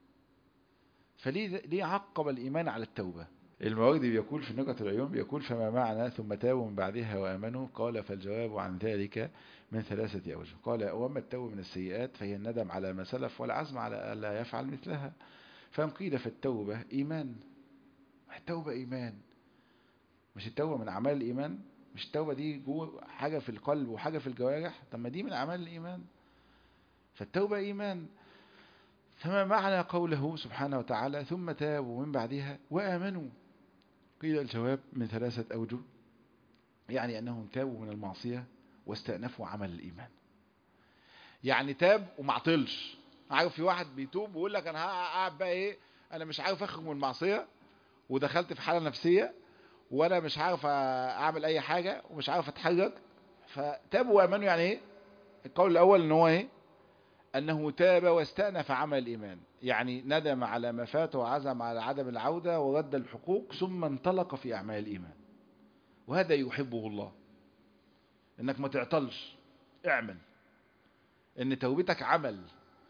فليه ليه عقب الإيمان على التوبة المواردي بيقول في نقطة العيون بيقول فما معنى ثم تابوا من بعدها وآمنوا قال فالجواب عن ذلك من ثلاثة أوجه قال وأما التوبة من السيئات فهي الندم على ما سلف والعزم على ألا يفعل مثلها فإن قيل فالتوبة إيمان التوبة إيمان مش التوبة من أعمال الإيمان مش التوبة دي جوه حاجة في القلب وحاجة في الجوارح طب ما دي من أعمال الإيمان فالتوبة إيمان فما معنى قوله سبحانه وتعالى ثم تابوا من بعدها وآمنوا قيل الجواب من ثلاثة أوجه يعني أنهم تابوا من المعصية واستأنفوا عمل الإيمان يعني تاب وما عطلش عارف في واحد بيتوب ويقول لك أنا هقعد بقى إيه أنا مش عارف أخرج من المعصية ودخلت في حالة نفسية وأنا مش عارف أعمل أي حاجة ومش عارف أتحرك فتابوا وآمنوا يعني إيه القول الأول إن هو إيه أنه تاب واستأنف عمل الإيمان يعني ندم على ما فات وعزم على عدم العودة ورد الحقوق ثم انطلق في أعمال الإيمان وهذا يحبه الله انك ما تعطلش اعمل ان توبتك عمل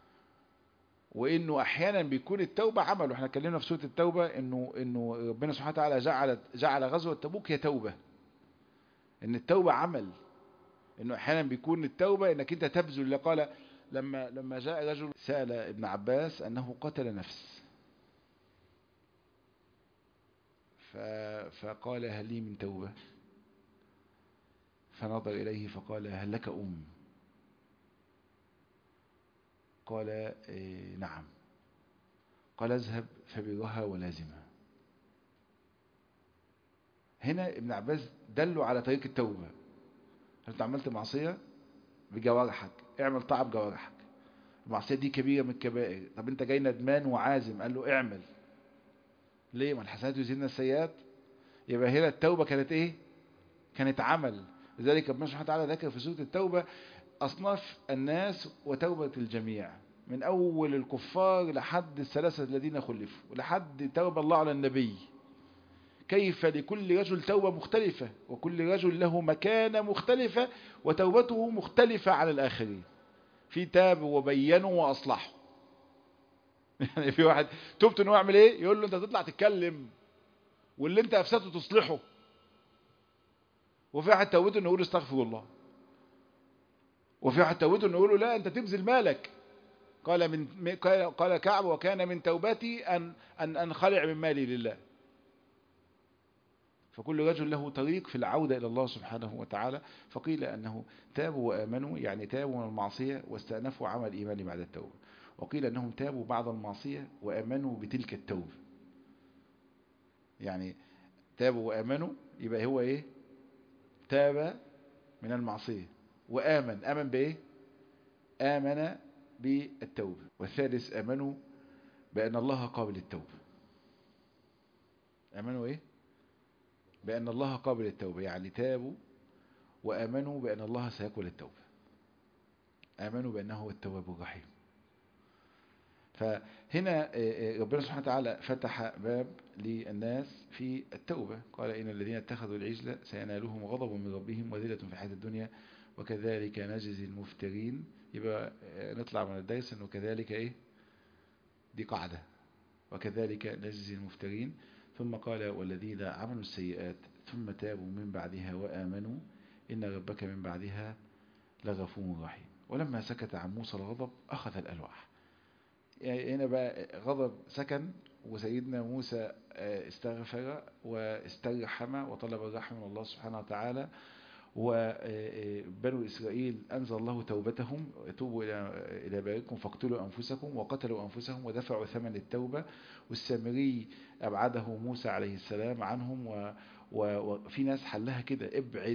وانه احيانا بيكون التوبة عمل واحنا اتكلمنا في سورة التوبة انه انه ربنا سبحانه وتعالى جعل جعل غزوة تبوك هي توبة ان التوبة عمل انه احيانا بيكون التوبة انك انت تبذل قال لما لما جاء رجل سأل ابن عباس انه قتل نفس فقال هل لي من توبة فنظر إليه فقال هل لك أم قال إيه نعم قال اذهب فبرها ولازمها هنا ابن عباس دلوا على طريق التوبة انت عملت معصية بجوارحك اعمل طاعة بجوارحك المعصية دي كبيرة من الكبائر طب انت جاي ندمان وعازم قال له اعمل ليه ما الحسنات يزيلن السيئات يبقى هنا التوبة كانت ايه كانت عمل لذلك ربنا سبحانه وتعالى ذكر في سورة التوبة أصناف الناس وتوبة الجميع من أول الكفار لحد الثلاثة الذين خلفوا لحد توبة الله على النبي كيف لكل رجل توبة مختلفة وكل رجل له مكانة مختلفة وتوبته مختلفة على الآخرين في تاب وبينوا وأصلحوا يعني في واحد تبت انه يعمل ايه يقول له انت تطلع تتكلم واللي انت افسدته تصلحه وفي واحد توبته انه يقول استغفر الله وفي واحد توبته انه يقول له لا انت تبذل مالك قال من قال كعب وكان من توبتي ان ان انخلع من مالي لله فكل رجل له طريق في العودة إلى الله سبحانه وتعالى فقيل أنه تابوا وآمنوا يعني تابوا من المعصية واستأنفوا عمل الإيمان بعد التوبة وقيل أنهم تابوا بعد المعصية وآمنوا بتلك التوبة يعني تابوا وآمنوا يبقى هو إيه تاب من المعصية وآمن آمن بإيه آمن بالتوبة والثالث آمنوا بأن الله قابل التوبة آمنوا إيه بأن الله قابل التوبة يعني تابوا وآمنوا بأن الله سيقبل التوبة آمنوا بأنه هو التواب الرحيم فهنا ربنا سبحانه وتعالى فتح باب للناس في التوبة قال إن الذين اتخذوا العجل سينالهم غضب من ربهم وذلة في الحياة الدنيا وكذلك نجزي المفترين يبقى نطلع من الدرس انه كذلك ايه دي قاعدة وكذلك نجزي المفترين ثم قال والذين عملوا السيئات ثم تابوا من بعدها وآمنوا إن ربك من بعدها لغفور رحيم ولما سكت عن موسى الغضب أخذ الألواح يعني هنا بقى غضب سكن وسيدنا موسى استغفر واسترحم وطلب الرحمة من الله سبحانه وتعالى وبنو إسرائيل أنزل الله توبتهم توبوا إلى باركم فاقتلوا أنفسكم وقتلوا أنفسهم ودفعوا ثمن التوبة والسامري أبعده موسى عليه السلام عنهم و وفي ناس حلها كده ابعد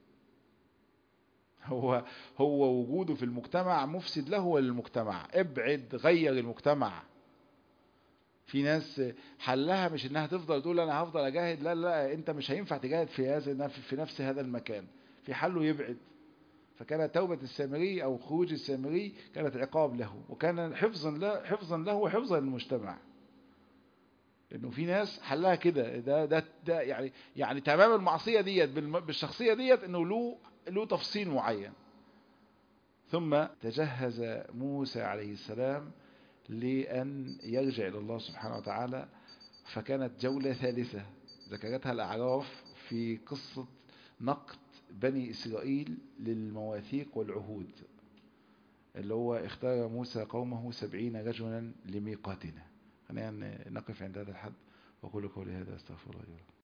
هو هو وجوده في المجتمع مفسد له وللمجتمع ابعد غير المجتمع في ناس حلها مش انها تفضل تقول انا هفضل اجاهد لا لا انت مش هينفع تجاهد في هذا في نفس هذا المكان في حله يبعد فكانت توبة السامري او خروج السامري كانت عقاب له وكان حفظا له حفظا له وحفظا للمجتمع انه في ناس حلها كده ده ده ده يعني يعني تمام المعصيه ديت بالشخصيه ديت انه له له تفصيل معين ثم تجهز موسى عليه السلام لأن يرجع إلى الله سبحانه وتعالى فكانت جولة ثالثة ذكرتها الأعراف في قصة نقد بني إسرائيل للمواثيق والعهود اللي هو اختار موسى قومه سبعين رجلا لميقاتنا خلينا نقف عند هذا الحد وأقول قولي هذا استغفر الله